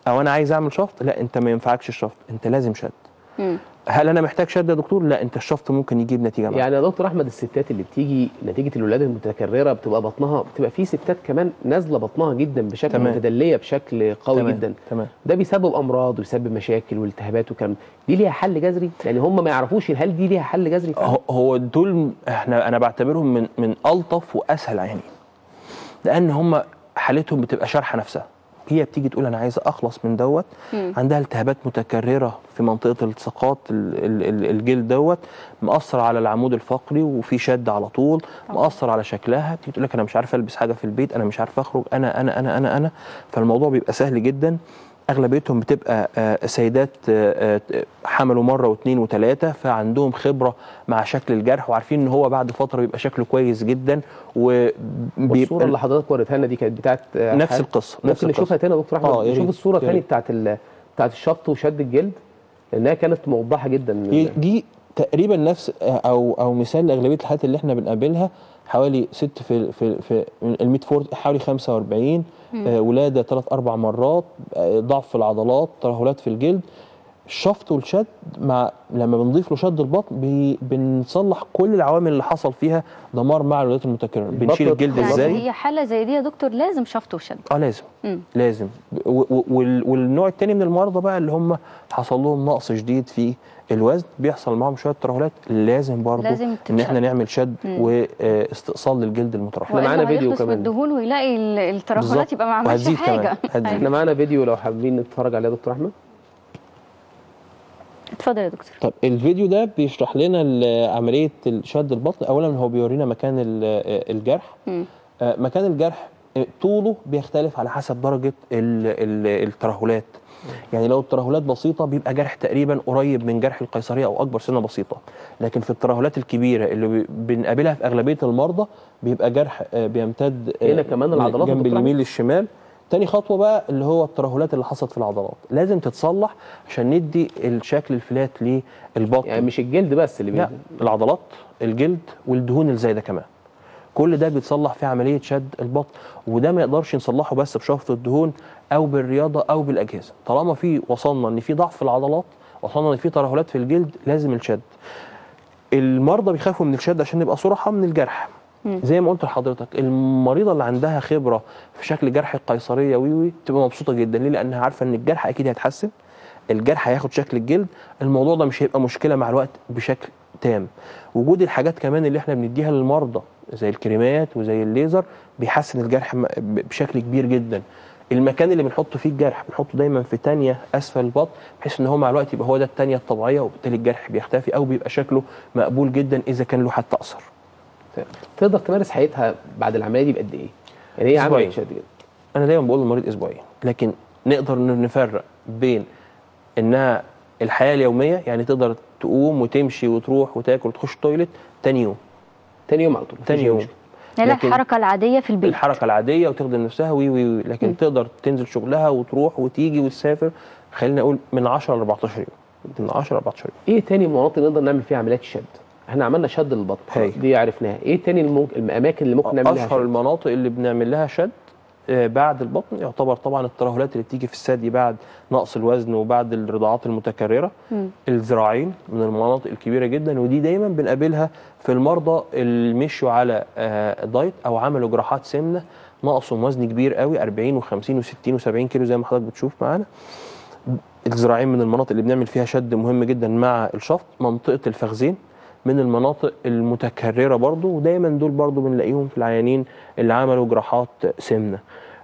او انا عايز اعمل شفط لا انت ما ينفعكش الشفط انت لازم شد مم. هل انا محتاج شد يا دكتور لا انت الشفط ممكن يجيب نتيجه معاك يعني يا دكتور احمد الستات اللي بتيجي نتيجه الولاده المتكرره بتبقى بطنها بتبقى في ستات كمان نازله بطنها جدا بشكل تمام. متدليه بشكل قوي تمام. جدا تمام ده بيسبب امراض ويسبب مشاكل والتهابات وكلام دي ليها حل جذري يعني هم ما يعرفوش هل دي ليها حل جذري فعلا؟ هو- هو دول احنا انا بعتبرهم من من الطف واسهل عيانين لان هم حالتهم بتبقى شارحه نفسها هي بتيجي تقول انا عايزه اخلص من دوت مم. عندها التهابات متكرره في منطقه التصاقات ال- ال- ال- الجلد دوت مأثر على العمود الفقري وفي شد على طول مأثر على شكلها بتيجي تقول لك انا مش عارفه البس حاجه في البيت انا مش عارفه اخرج انا انا انا انا انا فالموضوع بيبقى سهل جدا اغلبيتهم بتبقى آه، سيدات آه، آه، حملوا مره واثنين وثلاثه فعندهم خبره مع شكل الجرح وعارفين ان هو بعد فتره بيبقى شكله كويس جدا والصوره وبيبقى اللي حضرتك وريتها لنا دي كانت بتاعت آه، نفس حال- القصه نفس ممكن نشوفها القصه تاني يا دكتور احمد آه، يا نشوف ريت، الصوره يا تاني ريت. بتاعت ال... بتاعت الشفط وشد الجلد لانها كانت موضحه جدا دي, دي تقريبا نفس او او مثال لاغلبيه الحالات اللي احنا بنقابلها حوالي ست في في في ال 100 فورت حوالي 45 آه ولاده ثلاث اربع مرات آه ضعف في العضلات ترهلات في الجلد الشفط والشد مع لما بنضيف له شد البطن بي بنصلح كل العوامل اللي حصل فيها دمار مع الولادات المتكرره بنشيل البطن الجلد يعني ازاي هي حاله زي دي يا دكتور لازم شفط وشد اه لازم مم. لازم و- و- وال- والنوع التاني من المرضى بقى اللي هم حصل لهم نقص شديد في الوزن بيحصل معاهم شويه ترهلات لازم برضه لازم ان تتشد. احنا نعمل شد مم. واستئصال للجلد المترهل إحنا معانا وإلا فيديو هيخلص كمان. بالدهون ويلاقي ال- الترهلات بالظبط. يبقى ما عملش وهتزيد كمان. حاجه هتزيد. أيوة. احنا معانا فيديو لو حابين نتفرج عليه يا دكتور احمد اتفضل يا دكتور طب الفيديو ده بيشرح لنا ال- عمليه شد البطن اولا هو بيورينا مكان ال- الجرح مم. آه، مكان الجرح آه، طوله بيختلف على حسب درجه ال- ال- الترهلات يعني لو الترهلات بسيطه بيبقى جرح تقريبا قريب من جرح القيصريه او اكبر سنه بسيطه لكن في الترهلات الكبيره اللي بي- بنقابلها في اغلبيه المرضى بيبقى جرح آه، بيمتد آه، هنا كمان العضلات جنب بتترهل؟ اليمين للشمال تاني خطوه بقى اللي هو الترهلات اللي حصلت في العضلات لازم تتصلح عشان ندي الشكل الفلات للبطن يعني مش الجلد بس اللي لا بينزل العضلات الجلد والدهون الزايده كمان كل ده بيتصلح في عمليه شد البطن وده ما يقدرش نصلحه بس بشفط الدهون او بالرياضه او بالاجهزه طالما في وصلنا ان في ضعف في العضلات وصلنا ان في ترهلات في الجلد لازم الشد المرضى بيخافوا من الشد عشان نبقى صراحه من الجرح زي ما قلت لحضرتك المريضه اللي عندها خبره في شكل جرح القيصريه وي وي تبقى مبسوطه جدا ليه لانها عارفه ان الجرح اكيد هيتحسن الجرح هياخد شكل الجلد الموضوع ده مش هيبقى مشكله مع الوقت بشكل تام وجود الحاجات كمان اللي احنا بنديها للمرضى زي الكريمات وزي الليزر بيحسن الجرح م- بشكل كبير جدا المكان اللي بنحط فيه الجرح بنحطه دايما في تانية اسفل البطن بحيث ان هو مع الوقت يبقى هو ده التانية الطبيعيه وبالتالي الجرح بيختفي او بيبقى شكله مقبول جدا اذا كان له حتى اثر تقدر تمارس حياتها بعد العمليه دي بقد ايه؟ يعني هي عمليه أسبوعين. شد جلد انا دايما بقول للمريض اسبوعين لكن نقدر ن- نفرق بين انها الحياه اليوميه يعني تقدر تقوم وتمشي وتروح وتاكل وتخش التويليت تاني يوم تاني يوم على طول تاني مفيش يوم مشكلة. لا لا لكن- الحركه العاديه في البيت الحركه العاديه وتخدم نفسها وي وي وي لكن م. تقدر تنزل شغلها وتروح وتيجي وتسافر خلينا اقول من 10 ل 14 يوم من 10 ل 14 يوم ايه تاني مناطق نقدر نعمل فيها عمليات الشد؟ احنا عملنا شد للبطن هاي. دي عرفناها ايه تاني الممكن الاماكن اللي ممكن نعمل لها اشهر شد؟ المناطق اللي بنعمل لها شد آه، بعد البطن يعتبر طبعا الترهلات اللي بتيجي في الثدي بعد نقص الوزن وبعد الرضاعات المتكرره مم. الذراعين من المناطق الكبيره جدا ودي دايما بنقابلها في المرضى اللي مشوا على آه، دايت او عملوا جراحات سمنه نقصوا وزن كبير قوي 40 و50 و60 و70 كيلو زي ما حضرتك بتشوف معانا الذراعين من المناطق اللي بنعمل فيها شد مهم جدا مع الشفط منطقه الفخذين من المناطق المتكرره برضو ودايما دول برضو بنلاقيهم في العيانين اللي عملوا جراحات سمنه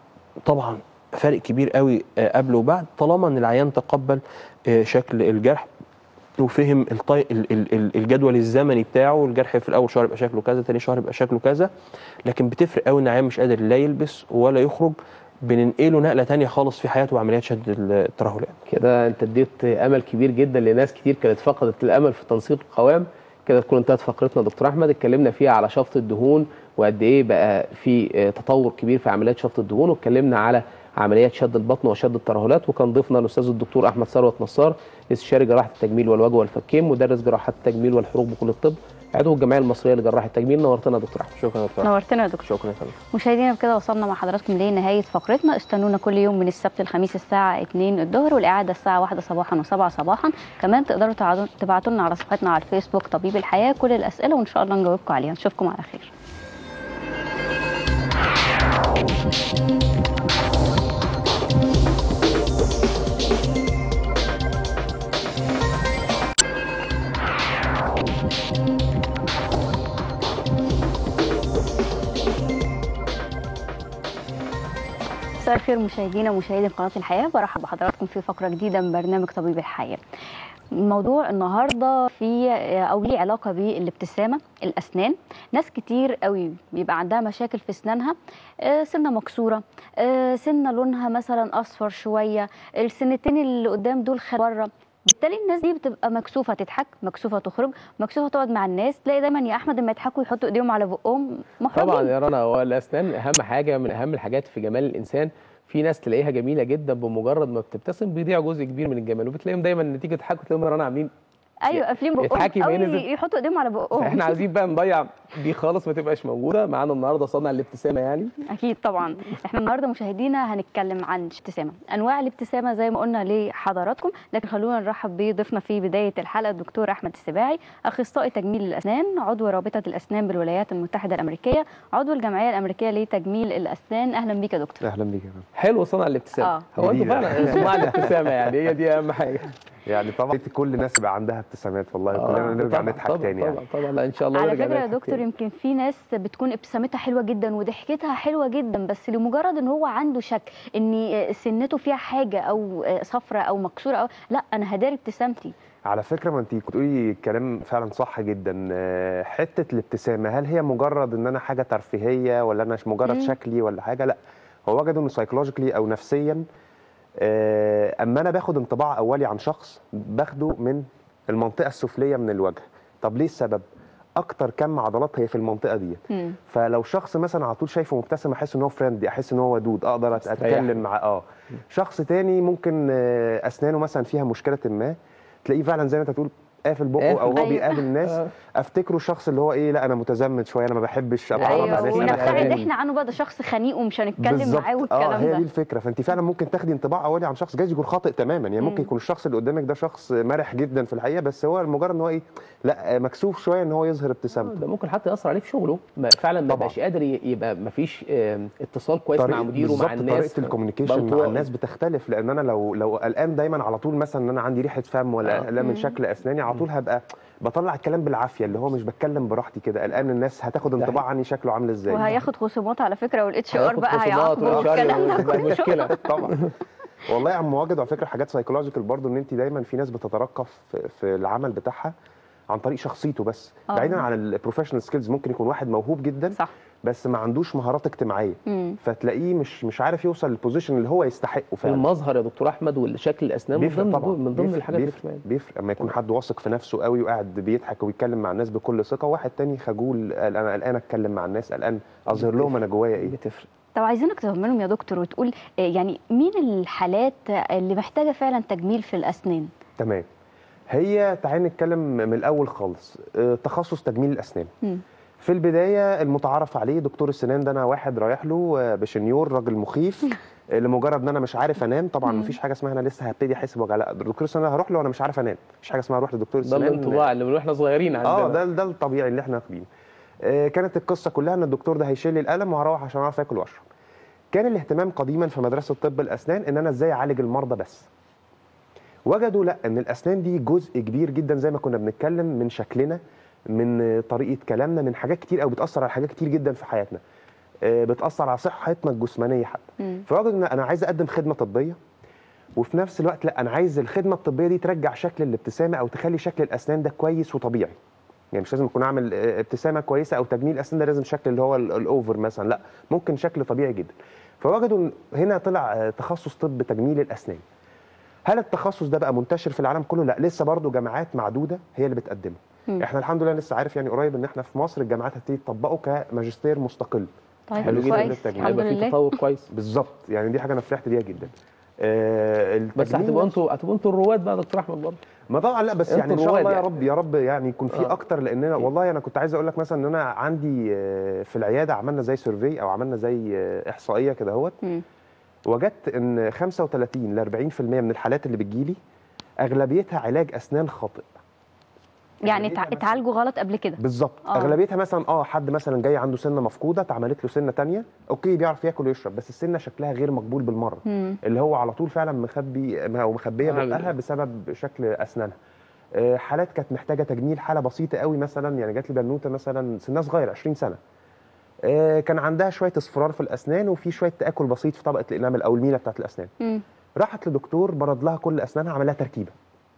طبعا فرق كبير قوي آه، قبل وبعد طالما ان العيان تقبل آه، شكل الجرح وفهم الطي... ال- ال- ال- الجدول الزمني بتاعه الجرح في الاول شهر يبقى شكله كذا تاني شهر يبقى شكله كذا لكن بتفرق قوي ان العيان مش قادر لا يلبس ولا يخرج بننقله نقله تانية خالص في حياته وعمليات شد الترهلات كده انت اديت امل كبير جدا لناس كتير كانت فقدت الامل في تنسيق القوام كده تكون انتهت فقرتنا دكتور احمد اتكلمنا فيها على شفط الدهون وقد ايه بقى في آه، تطور كبير في عمليات شفط الدهون واتكلمنا على عمليات شد البطن وشد الترهلات وكان ضيفنا الاستاذ الدكتور احمد ثروت نصار استشاري جراحه التجميل والوجه والفكين مدرس جراحات التجميل والحروق بكليه الطب عضو الجمعيه المصريه لجراح التجميل نورتنا يا دكتور احمد شكرا يا دكتور نورتنا يا دكتور شكرا يا فندم مشاهدينا بكده وصلنا مع حضراتكم لنهايه فقرتنا استنونا كل يوم من السبت الخميس الساعه 2 الظهر والاعاده الساعه 1 صباحا و7 صباحا كمان تقدروا تعادوا- تبعتوا لنا على صفحتنا على الفيسبوك طبيب الحياه كل الاسئله وان شاء الله نجاوبكم عليها نشوفكم على خير مساء الخير مشاهدينا ومشاهدي قناه الحياه برحب بحضراتكم في فقره جديده من برنامج طبيب الحياه. موضوع النهارده في او ليه علاقه بالابتسامه الاسنان ناس كتير قوي بيبقى عندها مشاكل في اسنانها آه، سنه مكسوره آه، سنه لونها مثلا اصفر شويه السنتين اللي قدام دول خ- بره بالتالي الناس دي بتبقى مكسوفه تضحك مكسوفه تخرج مكسوفه تقعد مع الناس تلاقي دايما يا احمد لما يضحكوا يحطوا ايديهم على بقهم محرجين طبعا يا رنا هو الاسنان اهم حاجه من اهم الحاجات في جمال الانسان في ناس تلاقيها جميله جدا بمجرد ما بتبتسم بيضيع جزء كبير من الجمال وبتلاقيهم دايما نتيجه تضحكوا تلاقيهم يا رنا عاملين ايوه قافلين بقهم اضحكي أو بقى نزل. يحطوا ايديهم على بقهم فاحنا عايزين بقى نضيع دي خالص ما تبقاش موجوده معانا النهارده صنع الابتسامه يعني اكيد طبعا احنا النهارده مشاهدينا هنتكلم عن الابتسامه انواع الابتسامه زي ما قلنا لحضراتكم لكن خلونا نرحب بضيفنا في بدايه الحلقه الدكتور احمد السباعي اخصائي تجميل الاسنان عضو رابطه الاسنان بالولايات المتحده الامريكيه عضو الجمعيه الامريكيه لتجميل الاسنان اهلا بيك يا دكتور اهلا بيك يا فندم حلو صنع الابتسامه آه. هو انتوا جديدة. فعلا صناع الابتسامه يعني هي دي اهم حاجه يعني طبعا كل الناس يبقى عندها ابتسامات والله كلنا نرجع طبعاً، نضحك طبعاً، تاني طبعا يعني طبعا لا ان شاء الله على نرجع فكره يا نضحك دكتور تاني. يمكن في ناس بتكون ابتسامتها حلوه جدا وضحكتها حلوه جدا بس لمجرد ان هو عنده شك ان سنته فيها حاجه او صفرة او مكسوره او لا انا هداري ابتسامتي على فكره ما انت كنت بتقولي كلام فعلا صح جدا آه، حته الابتسامه هل هي مجرد ان انا حاجه ترفيهيه ولا انا مش مجرد مم. شكلي ولا حاجه لا هو وجدوا انه سايكولوجيكلي او نفسيا آه، اما انا باخد انطباع اولي عن شخص باخده من المنطقه السفليه من الوجه طب ليه السبب اكتر كم عضلات هي في المنطقه ديت مم. فلو شخص مثلا على طول شايفه مبتسم احس ان هو فريندلي احس ان هو ودود اقدر أت- اتكلم معاه اه شخص تاني ممكن آه، اسنانه مثلا فيها مشكله ما تلاقيه فعلا زي ما انت تقول قافل بقه او قافل. هو أيوة. بيقابل الناس آه. افتكره الشخص اللي هو ايه لا انا متزمت شويه انا ما بحبش ابقى ايوه مع ناس أنا ونبتعد خجول. احنا عنه بقى ده شخص خنيق ومش هنتكلم بالظبط. معاه اه والكلام هي ده دي الفكره فانت فعلا ممكن تاخدي انطباع اولي عن شخص جايز يكون خاطئ تماما يعني ممكن مم. يكون الشخص اللي قدامك ده شخص مرح جدا في الحقيقه بس هو مجرد ان هو ايه لا آه، مكسوف شويه ان هو يظهر ابتسامته ده ممكن حتى ياثر عليه في شغله ما فعلا ما طبعاً. يبقاش قادر ي- يبقى ما فيش آم، اتصال كويس مع طريقة- مديره بالظبط مع الناس طريقه الكوميونيكيشن مع بنطوائي. الناس بتختلف لان انا لو لو قلقان دايما على طول مثلا ان انا عندي ريحه فم ولا آه. قلقان من مم. شكل اسناني على طول هبقى بطلع الكلام بالعافيه اللي هو مش بتكلم براحتي كده قلقان الناس هتاخد ده انطباع عني شكله عامل ازاي وهياخد خصومات على فكره والاتش ار هياخد بقى خصومات هيعاقبه وإن شاء الله والكلام ده تبقى كله مشكله طبعا والله يا عم واجد على فكره حاجات سايكولوجيكال برضو ان انت دايما في ناس بتترقى في, في العمل بتاعها عن طريق شخصيته بس آه. بعيدا عن البروفيشنال سكيلز ممكن يكون واحد موهوب جدا صح بس ما عندوش مهارات اجتماعيه مم. فتلاقيه مش مش عارف يوصل للبوزيشن اللي هو يستحقه فعلا المظهر يا دكتور احمد والشكل الاسنان من بيفرق ضمن طبعا من ضمن بيفرق- الحاجات اللي بيفرق, بتبان. بيفرق اما يكون حد واثق في نفسه قوي وقاعد بيضحك وبيتكلم مع الناس بكل ثقه واحد تاني خجول قال انا قلقان اتكلم مع الناس قلقان اظهر لهم انا جوايا ايه بتفرق طب عايزينك تطمنهم يا دكتور وتقول آه، يعني مين الحالات اللي محتاجه فعلا تجميل في الاسنان تمام هي تعالي نتكلم من الاول خالص آه، تخصص تجميل الاسنان مم. في البدايه المتعارف عليه دكتور السنان ده انا واحد رايح له آه، بشنيور راجل مخيف آه، لمجرد ان انا مش عارف انام طبعا مم. مفيش حاجه اسمها انا لسه هبتدي احس بوجع لا دكتور السنان أنا هروح له وانا مش عارف انام مفيش حاجه اسمها اروح لدكتور ده السنان الانطباع اللي من واحنا صغيرين عندنا اه ده ده الطبيعي اللي احنا واخدينه آه، كانت القصه كلها ان الدكتور ده هيشيل لي القلم وهروح عشان اعرف اكل واشرب كان الاهتمام قديما في مدرسه طب الاسنان ان انا ازاي اعالج المرضى بس وجدوا لا ان الاسنان دي جزء كبير جدا زي ما كنا بنتكلم من شكلنا من آه، طريقه كلامنا من حاجات كتير او بتاثر على حاجات كتير جدا في حياتنا آه، بتاثر على صحتنا الجسمانيه حتى مم. فوجدوا ان انا عايز اقدم خدمه طبيه وفي نفس الوقت لا انا عايز الخدمه الطبيه دي ترجع شكل الابتسامه او تخلي شكل الاسنان ده كويس وطبيعي يعني مش لازم اكون اعمل آه، ابتسامه كويسه او تجميل اسنان ده لازم شكل اللي هو ال- الاوفر مثلا لا ممكن شكل طبيعي جدا فوجدوا إن هنا طلع آه، تخصص طب تجميل الاسنان هل التخصص ده بقى منتشر في العالم كله لا لسه برضه جامعات معدوده هي اللي بتقدمه مم. احنا الحمد لله لسه عارف يعني قريب ان احنا في مصر الجامعات هتبتدي تطبقه كماجستير مستقل طيب حلو جدا كويس للتجميل. الحمد هيبقى في لله تطور كويس بالظبط يعني دي حاجه انا فرحت بيها جدا آه بس التجميل هتبقوا نفسه- انتوا هتبقوا انتوا الرواد بقى يا دكتور احمد برضه ما طبعا لا بس انتوا يعني ان شاء الرواد الله يا يعني. رب يا رب يعني يكون في آه. اكتر لان أنا والله انا كنت عايز اقول لك مثلا ان انا عندي آه، في العياده عملنا زي سيرفي او عملنا زي آه، احصائيه كده اهوت مم. وجدت ان 35 ل 40% من الحالات اللي بتجيلي اغلبيتها علاج اسنان خاطئ يعني أغلبيتها تع- مثلاً- اتعالجوا غلط قبل كده بالظبط آه. اغلبيتها مثلا اه حد مثلا جاي عنده سنه مفقوده اتعملت له سنه تانية اوكي بيعرف ياكل ويشرب بس السنه شكلها غير مقبول بالمره مم. اللي هو على طول فعلا مخبي او مخبيه آه، بقها بسبب شكل اسنانها آه، حالات كانت محتاجه تجميل حاله بسيطه قوي مثلا يعني جات لي بنوته مثلا سنها صغير 20 سنه آه، كان عندها شويه اصفرار في الاسنان وفي شويه تاكل بسيط في طبقه الانامل او الميله بتاعت الاسنان مم. راحت لدكتور برد لها كل اسنانها عمل لها تركيبه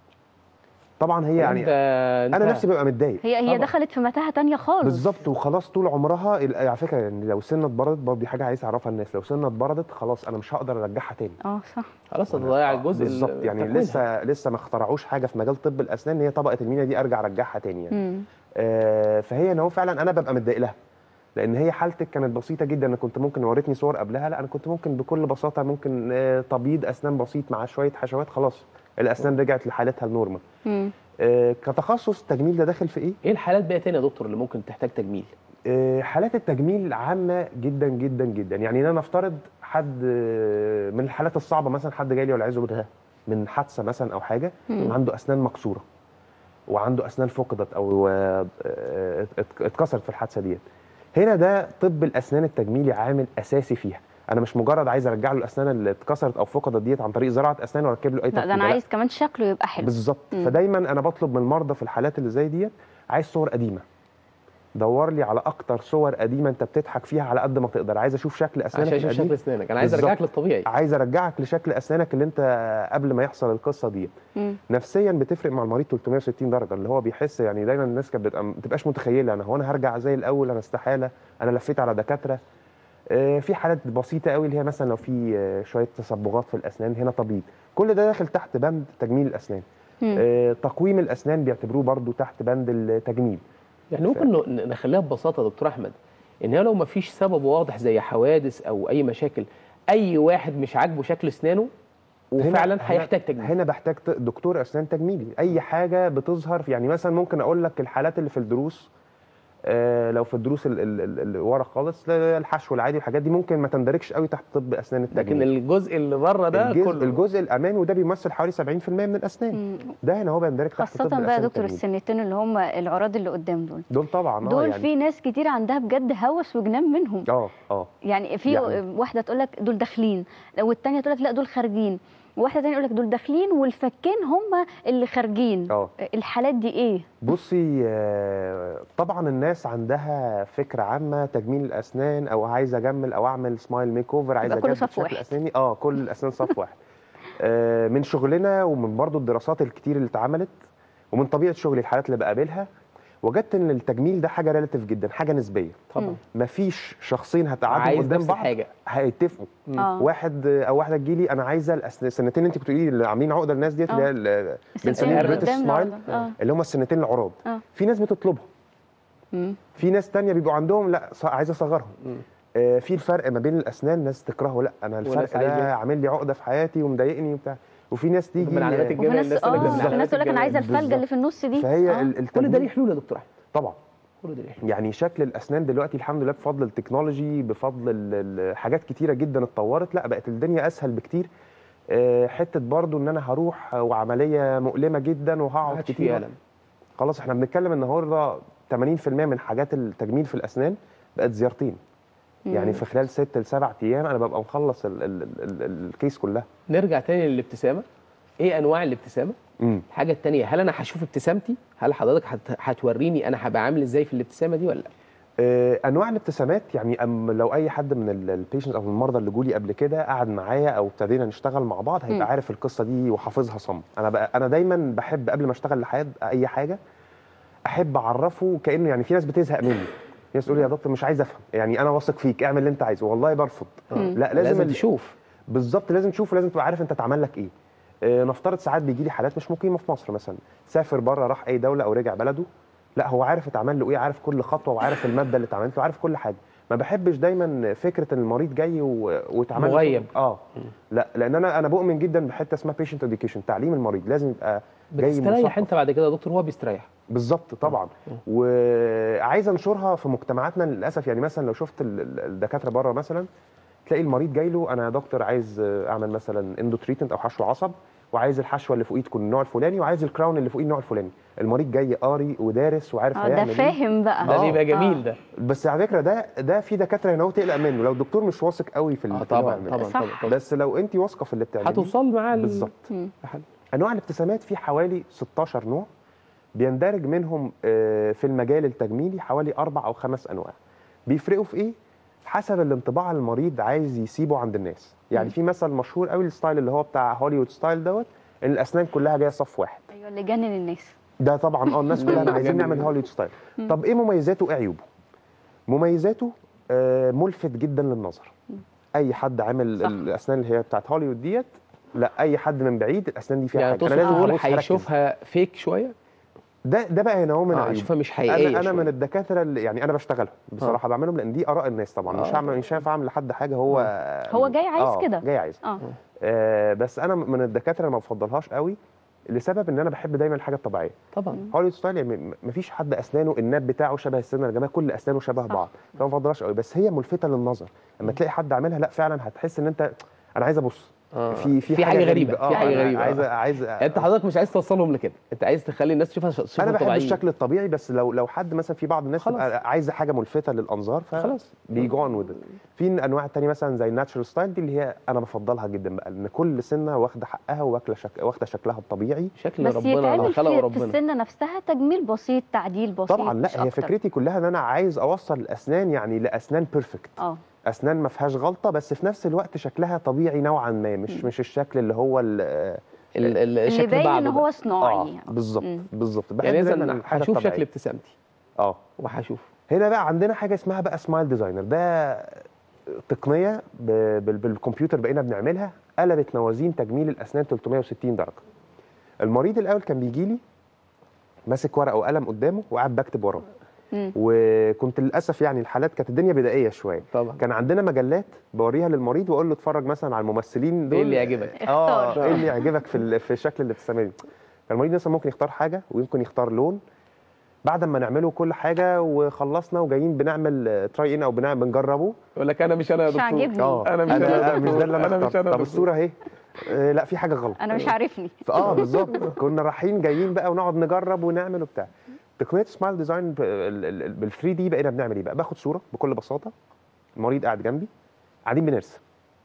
طبعا هي يعني ده انا انت- نفسي ببقى متضايق هي هي طبعا. دخلت في متاهه تانية خالص بالظبط وخلاص طول عمرها ال- على فكره يعني لو سنه اتبردت برضه دي حاجه عايز اعرفها الناس لو سنه اتبردت خلاص انا مش هقدر ارجعها تاني اه صح خلاص هتضيع الجزء ال- بالظبط يعني تكوينها. لسه لسه ما اخترعوش حاجه في مجال طب الاسنان ان هي طبقه المينا دي ارجع ارجعها تاني يعني مم. آه فهي ان هو فعلا انا ببقى متضايق لها لان هي حالتك كانت بسيطه جدا انا كنت ممكن وريتني صور قبلها لا انا كنت ممكن بكل بساطه ممكن آه تبييض اسنان بسيط مع شويه حشوات خلاص الاسنان رجعت لحالتها النورمال مم. آه كتخصص التجميل ده داخل في ايه ايه الحالات بقى تاني يا دكتور اللي ممكن تحتاج تجميل آه، حالات التجميل عامه جدا جدا جدا يعني انا نفترض حد آه، من الحالات الصعبه مثلا حد جاي لي والعياذ بالله من حادثه مثلا او حاجه مم. عنده اسنان مكسوره وعنده اسنان فقدت او آه، آه، ات- اتكسرت في الحادثه ديت هنا ده طب الاسنان التجميلي عامل اساسي فيها انا مش مجرد عايز ارجع له الاسنان اللي اتكسرت او فقدت ديت عن طريق زراعه اسنان واركب له اي لا ده تركيبه انا لا. عايز كمان شكله يبقى حلو بالظبط مم. فدايما انا بطلب من المرضى في الحالات اللي زي ديت عايز صور قديمه دور لي على اكتر صور قديمه انت بتضحك فيها على قد ما تقدر عايز اشوف شكل اسنانك عشان اشوف القديم شكل اسنانك انا عايز بالظبط. ارجعك للطبيعي عايز ارجعك لشكل اسنانك اللي انت قبل ما يحصل القصه ديت مم. نفسيا بتفرق مع المريض 360 درجه اللي هو بيحس يعني دايما الناس كانت بتبقى ما بتبقاش متخيله انا هو انا هرجع زي الاول انا استحاله انا لفيت على دكاتره آه، في حالات بسيطه قوي اللي هي مثلا لو في آه، شويه تصبغات في الاسنان هنا تبييض كل ده داخل تحت بند تجميل الاسنان مم. آه، تقويم الاسنان بيعتبروه برضو تحت بند التجميل يعني ممكن ن- نخليها ببساطه يا دكتور احمد ان هي لو ما فيش سبب واضح زي حوادث او اي مشاكل اي واحد مش عاجبه شكل اسنانه وفعلا هنا- هيحتاج تجميل هنا بحتاج ت- دكتور اسنان تجميلي اي حاجه بتظهر في يعني مثلا ممكن اقول لك الحالات اللي في الدروس آه لو في الدروس ال- ال- ال- اللي ورا خالص لا- الحشو العادي والحاجات دي ممكن ما تندرجش قوي تحت طب اسنان لكن التجميل الجزء اللي بره ده الجزء, كله الجزء الامامي وده بيمثل حوالي 70% من الاسنان مم. ده هنا هو بيندرج تحت خاصة طب بقى يا الاسنان دكتور التجميلي السنتين اللي هم العراض اللي قدام دول دول طبعا اه دول يعني في ناس كتير عندها بجد هوس وجنان منهم اه اه يعني في يعني- واحده تقول لك دول داخلين والتانيه تقول لك لا دول خارجين وواحده تانية يقول لك دول داخلين والفكين هم اللي خارجين اه الحالات دي ايه بصي آه، طبعا الناس عندها فكره عامه تجميل الاسنان او عايز اجمل او اعمل سمايل ميك اوفر عايز يبقى كله اجدد صف شكل واحد. اسناني اه كل الاسنان صف واحد آه، من شغلنا ومن برضو الدراسات الكتير اللي اتعملت ومن طبيعه شغلي الحالات اللي بقابلها وجدت ان التجميل ده حاجه ريلاتيف جدا حاجه نسبيه طبعا مفيش شخصين هتقعدوا عايز قدام نفس بعض الحاجه هيتفقوا اه واحد او واحده تجيلي انا عايزه الأسن- السنتين اللي انت بتقولي اللي عاملين عقده للناس ديت اللي هي ال- السنتين بنسميها اللي البريتش قدام سمايل العرض. اه اللي هم السنتين العراض اه في ناس بتطلبها مم. في ناس تانية بيبقوا عندهم لا ص- عايز اصغرهم مم. آه في الفرق ما بين الاسنان ناس تكرهه لا انا وناس الفرق عايزة. ده عامل لي عقده في حياتي ومضايقني وبتاع وفي ناس تيجي من علامات وفي الجمال ناس الناس تقول لك ده من اه في علامات ناس تقول لك انا الجمال. عايزه الفلجه اللي في النص دي فهي آه. ال- كل ده التجميل ليه حلول يا دكتور احمد طبعا كل ده ليه حلول يعني شكل الاسنان دلوقتي الحمد لله بفضل التكنولوجي بفضل ال- ال- حاجات كتيره جدا اتطورت لا بقت الدنيا اسهل بكتير آه، حته برضو ان انا هروح وعمليه مؤلمه جدا ما وهقعد عادش فيه كتير الم خلاص احنا بنتكلم النهارده 80% من حاجات التجميل في الاسنان بقت زيارتين يعني مم. في خلال ست لسبع ايام انا ببقى مخلص ال ال ال ال الكيس كلها نرجع تاني للابتسامه ايه انواع الابتسامه امم الحاجه التانية هل انا هشوف ابتسامتي هل حضرتك هت- هتوريني انا هبقى عامل ازاي في الابتسامه دي ولا لا آه انواع الابتسامات يعني أم لو اي حد من البيشنت او المرضى اللي جولي قبل كده قعد معايا او ابتدينا نشتغل مع بعض هيبقى مم. عارف القصه دي وحافظها صم انا بقى انا دايما بحب قبل ما اشتغل لحد اي حاجه احب اعرفه كانه يعني في ناس بتزهق مني في ناس تقول لي يا دكتور مش عايز افهم يعني انا واثق فيك اعمل اللي انت عايزه والله برفض مم. لا لازم, لازم ال- تشوف بالظبط لازم تشوف ولازم تبقى عارف انت اتعمل لك ايه آه، نفترض ساعات بيجي لي حالات مش مقيمه في مصر مثلا سافر بره راح اي دوله او رجع بلده لا هو عارف اتعمل له ايه عارف كل خطوه وعارف الماده اللي اتعملت له عارف كل حاجه ما بحبش دايما فكره ان المريض جاي و- ويتعمل له مغيب. شغل. اه لا لان انا انا بؤمن جدا بحته اسمها بيشنت اديوكيشن تعليم المريض لازم يبقى جاي بتستريح مثقف. انت بعد كده يا دكتور هو بيستريح بالظبط طبعا وعايز انشرها في مجتمعاتنا للاسف يعني مثلا لو شفت ال- ال- الدكاتره بره مثلا تلاقي المريض جاي له انا يا دكتور عايز اعمل مثلا اندو تريتمنت او حشو عصب وعايز الحشوه اللي فوقيه تكون النوع الفلاني وعايز الكراون اللي فوقيه النوع الفلاني المريض جاي قاري ودارس وعارف اه ده هيعمل ايه فاهم بقى ده آه. بيبقى جميل آه. ده بس على فكره ده ده في دكاتره هنا هو تقلق منه لو الدكتور مش واثق قوي في اه اللي طبعا بيعمله. طبعا صح. طبعا, طبعا. بس لو انت واثقه في اللي بتعمليه هتوصل معاه ال- بالظبط مم. لحل. انواع الابتسامات في حوالي 16 نوع بيندرج منهم آه، في المجال التجميلي حوالي اربع او خمس انواع بيفرقوا في ايه حسب الانطباع اللي المريض عايز يسيبه عند الناس يعني في مثل مشهور قوي الستايل اللي هو بتاع هوليوود ستايل دوت ان الاسنان كلها جايه صف واحد ايوه اللي جنن الناس ده طبعا اه الناس كلها عايزين جميل. نعمل هوليوود ستايل طب ايه مميزاته وايه عيوبه مميزاته آه، ملفت جدا للنظر اي حد عامل صح. الاسنان اللي هي بتاعت هوليوود ديت لا اي حد من بعيد الاسنان دي فيها يعني حاجه تقصد تقول هبص هركز. هيشوفها فيك شويه ده ده بقى هنا هو من اه عيوبه. يشوفها مش حقيقيه انا انا شوية. من الدكاتره اللي يعني انا بشتغلهم بصراحه بعملهم لان دي اراء الناس طبعا مش آه. هعمل مش هينفع اعمل لحد حاجه هو هو جاي عايز آه، كده. جاي عايز اه آه بس انا من الدكاتره اللي ما بفضلهاش قوي لسبب ان انا بحب دايما الحاجه الطبيعيه طبعا هوليوود ستايل يعني م- مفيش حد اسنانه الناب بتاعه شبه السن يا جماعه كل اسنانه شبه صح. بعض فما بفضلهاش قوي بس هي ملفته للنظر لما تلاقي حد عاملها لا فعلا هتحس ان انت انا عايز ابص آه. في في, في حاجة غريبة، في آه، حاجة أنا غريبة، عايز آه. عايز يعني انت حضرتك مش عايز توصلهم لكده انت عايز تخلي الناس تشوفها ش- صفه انا بحب طبيعيه الشكل الطبيعي بس لو لو حد مثلا في بعض الناس خلاص. تبقى عايزه حاجه ملفته للانظار ف خلاص. بيجو اون وذ في انواع تانية مثلا زي الناتشرال ستايل دي اللي هي انا بفضلها جدا بقى ان كل سنه واخده حقها واكله شك... واخده شكلها الطبيعي شكل بس ربنا يتعمل اللي خلقه في, في ربنا السنه نفسها تجميل بسيط تعديل بسيط طبعا مش لا هي أكتر. فكرتي كلها ان انا عايز اوصل الاسنان يعني لاسنان بيرفكت اه اسنان ما فيهاش غلطه بس في نفس الوقت شكلها طبيعي نوعا ما مش مش الشكل اللي هو ال- ال- ال- اللي الشكل باين بعده ان ده. هو صناعي اه يعني. بالظبط مم. بالظبط بحب يعني دايما اذا الحاجه هشوف شكل الطبيعية. ابتسامتي اه وهشوف هنا بقى عندنا حاجه اسمها بقى سمايل ديزاينر ده تقنيه ب- بال- بالكمبيوتر بقينا بنعملها قلبت موازين تجميل الاسنان 360 درجه المريض الاول كان بيجي لي ماسك ورقه وقلم قدامه وقاعد بكتب وراه مم. وكنت للاسف يعني الحالات كانت الدنيا بدائيه شويه طبعا كان عندنا مجلات بوريها للمريض واقول له اتفرج مثلا على الممثلين دول اللي يعجبك؟ اه اختار. ايه اللي يعجبك في ال- في شكل الابتسامه دي فالمريض مثلا ممكن يختار حاجه ويمكن يختار لون بعد ما نعمله كل حاجه وخلصنا وجايين بنعمل تراي ان او بنعمل بنجربه يقول لك انا مش انا يا مش دكتور عاجبني. اه أنا مش أنا أنا يا مش ده اللي دكتور. انا أنا مش اخترته أنا يا طب دكتور. الصوره اهي آه، لا في حاجه غلط انا مش عارفني اه بالظبط كنا رايحين جايين بقى ونقعد نجرب ونعمل وبتاع تقنيه سمايل ديزاين بال 3 دي بقينا بنعمل ايه بقى باخد صوره بكل بساطه المريض قاعد جنبي قاعدين بنرسم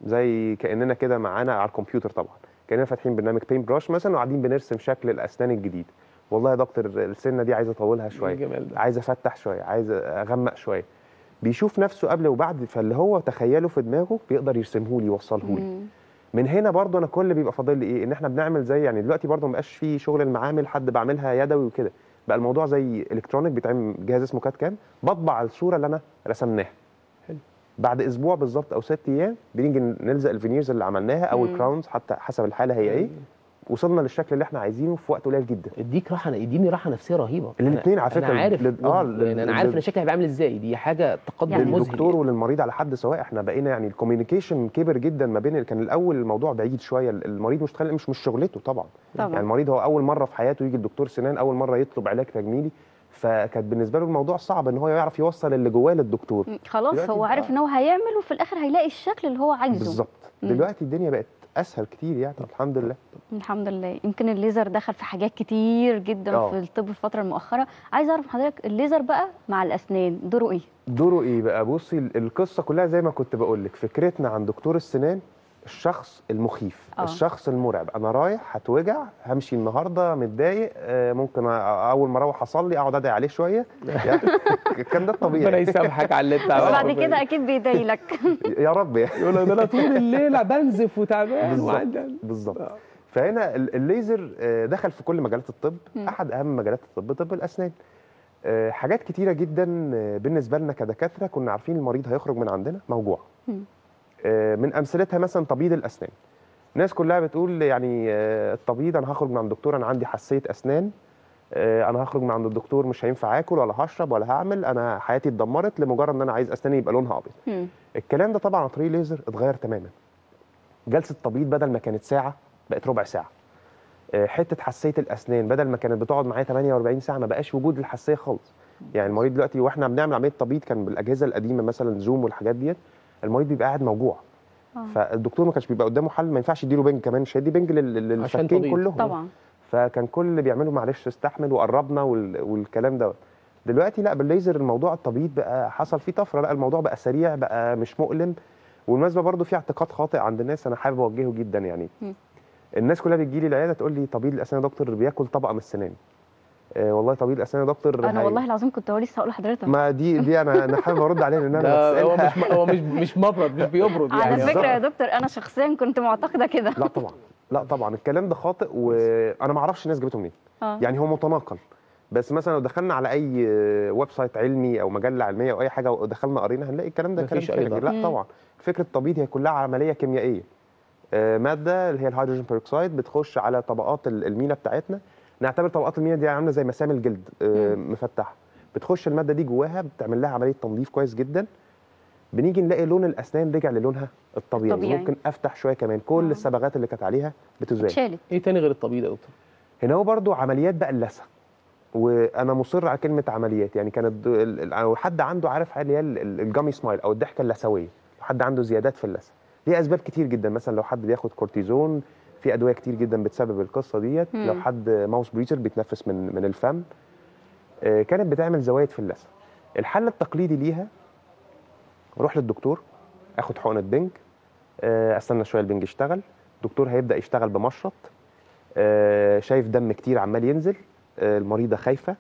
زي كاننا كده معانا على الكمبيوتر طبعا كاننا فاتحين برنامج بين براش مثلا وقاعدين بنرسم شكل الاسنان الجديد والله يا دكتور السنه دي عايز اطولها شويه الجمال ده. عايز افتح شويه عايز اغمق شويه بيشوف نفسه قبل وبعد فاللي هو تخيله في دماغه بيقدر يرسمه لي يوصله لي مم. من هنا برضه انا كل بيبقى فاضل لي ايه ان احنا بنعمل زي يعني دلوقتي برضه ما بقاش في شغل المعامل حد بعملها يدوي وكده بقى الموضوع زي الكترونيك بيتعمل جهاز اسمه كات كام بطبع الصوره اللي انا رسمناها حلو. بعد اسبوع بالظبط او ست ايام بنيجي نلزق الفينيرز اللي عملناها او مم. الكراونز حتى حسب الحاله هي ايه وصلنا للشكل اللي احنا عايزينه في وقت قليل جدا اديك راحه يديني راحه نفسيه رهيبه الاتنين أنا- على فكرة انا عارف لل- آه، آه يعني انا لل- عارف ان شكلي هيبقى عامل ازاي دي حاجه تقدم يعني مذهل للدكتور وللمريض على حد سواء احنا بقينا يعني الكوميونيكيشن كبر جدا ما بين كان الاول الموضوع بعيد شويه المريض مش تخيل- مش مش شغلته طبعا طبعا. يعني المريض هو اول مره في حياته يجي الدكتور سنان اول مره يطلب علاج تجميلي فكانت بالنسبه له الموضوع صعب ان هو يعرف يوصل اللي جواه للدكتور مم. خلاص دلوقتي هو بقى- عارف ان هو هيعمل وفي الاخر هيلاقي الشكل اللي هو عايزه بالظبط مم. دلوقتي الدنيا بقت اسهل كتير يعني الحمد لله الحمد لله يمكن الليزر دخل في حاجات كتير جدا آه. في الطب الفتره المؤخره عايز اعرف من حضرتك الليزر بقى مع الاسنان دوره ايه دوره ايه بقى بصي ال- القصه كلها زي ما كنت بقول لك فكرتنا عن دكتور السنان الشخص المخيف آه. الشخص المرعب انا رايح هتوجع همشي النهارده متضايق آه، ممكن أ- اول ما اروح اصلي اقعد ادعي عليه شويه يعني كان ده ربنا الطبيعي يسامحك على اللي انت عملته بعد كده اكيد بيضايقك يا رب يعني يقول لك ده انا طول الليل بنزف وتعبان بالظبط وعندي بالظبط فهنا ال- الليزر آه، دخل في كل مجالات الطب مم. احد اهم مجالات الطب طب الاسنان آه، حاجات كتيره جدا آه، بالنسبه لنا كدكاتره كنا عارفين المريض هيخرج من عندنا موجوع مم. آه، من امثلتها مثلا تبييض الاسنان الناس كلها بتقول يعني آه، التبييض انا هخرج من عند دكتور انا عندي حساسيه اسنان آه، انا هخرج من عند الدكتور مش هينفع اكل ولا هشرب ولا هعمل انا حياتي اتدمرت لمجرد ان انا عايز اسناني يبقى لونها ابيض مم. الكلام ده طبعا عن طريق ليزر اتغير تماما جلسه تبييض بدل ما كانت ساعه بقت ربع ساعه آه، حته حساسيه الاسنان بدل ما كانت بتقعد معايا 48 ساعه ما بقاش وجود الحساسيه خالص يعني المريض دلوقتي واحنا بنعمل عمليه تبييض كان بالاجهزه القديمه مثلا زوم والحاجات ديت المريض بيبقى قاعد موجوع آه. فالدكتور ما كانش بيبقى قدامه حل ما ينفعش يديله بنج كمان مش هيدي بنج لل- عشان للفكين تبييض. كلهم طبعا فكان كل اللي بيعمله معلش استحمل وقربنا وال... والكلام دوت دلوقتي لا بالليزر الموضوع التبييض بقى حصل فيه طفره لا الموضوع بقى سريع بقى مش مؤلم والمناسبه برضو في اعتقاد خاطئ عند الناس انا حابب اوجهه جدا يعني مم. الناس كلها بتجي لي العياده تقول لي طبيب الاسنان يا دكتور بياكل طبقه من السنان آه والله طبيب الاسنان يا دكتور انا هي- والله العظيم كنت هو لسه هقول لحضرتك ما دي دي انا انا حابب ارد عليها لان انا ده هو بسالها مش هو مش مش مبرد مش بيبرد على يعني فكره يا بالظبط. دكتور انا شخصيا كنت معتقده كده لا طبعا لا طبعا الكلام ده خاطئ وانا ما اعرفش الناس جابته منين اه يعني هو متناقل بس مثلا لو دخلنا على اي ويب سايت علمي او مجله علميه او اي حاجه ودخلنا قرينا هنلاقي الكلام ده كلام مفيش أي فارغ ضرر. مم. لا طبعا فكره التبييض هي كلها عمليه كيميائيه آه، ماده اللي هي الهيدروجين بيروكسيد بتخش على طبقات ال- المينا بتاعتنا نعتبر طبقات المينا دي عامله زي مسام الجلد آه، مفتحه بتخش الماده دي جواها بتعمل لها عمليه تنظيف كويس جدا بنيجي نلاقي لون الاسنان رجع للونها الطبيعي, الطبيعي. ممكن افتح شويه كمان كل آه. الصبغات اللي كانت عليها بتزال اتشالت ايه تاني غير التبييض يا دكتور؟ هنا هو برضو عمليات بقى اللثه وانا مصر على كلمه عمليات يعني كانت ال- ال- او حد عنده عارف حاجه اللي هي ال- ال- الجامي سمايل او الضحكه اللثويه لو حد عنده زيادات في اللثه ليه اسباب كتير جدا مثلا لو حد بياخد كورتيزون في ادويه كتير جدا بتسبب القصه ديت مم. لو حد ماوس بريزر بيتنفس من من الفم آه، كانت بتعمل زوايد في اللثه الحل التقليدي ليها اروح للدكتور اخد حقنه بنج آه، استنى شويه البنج يشتغل الدكتور هيبدا يشتغل بمشرط آه، شايف دم كتير عمال ينزل آه، المريضه خايفه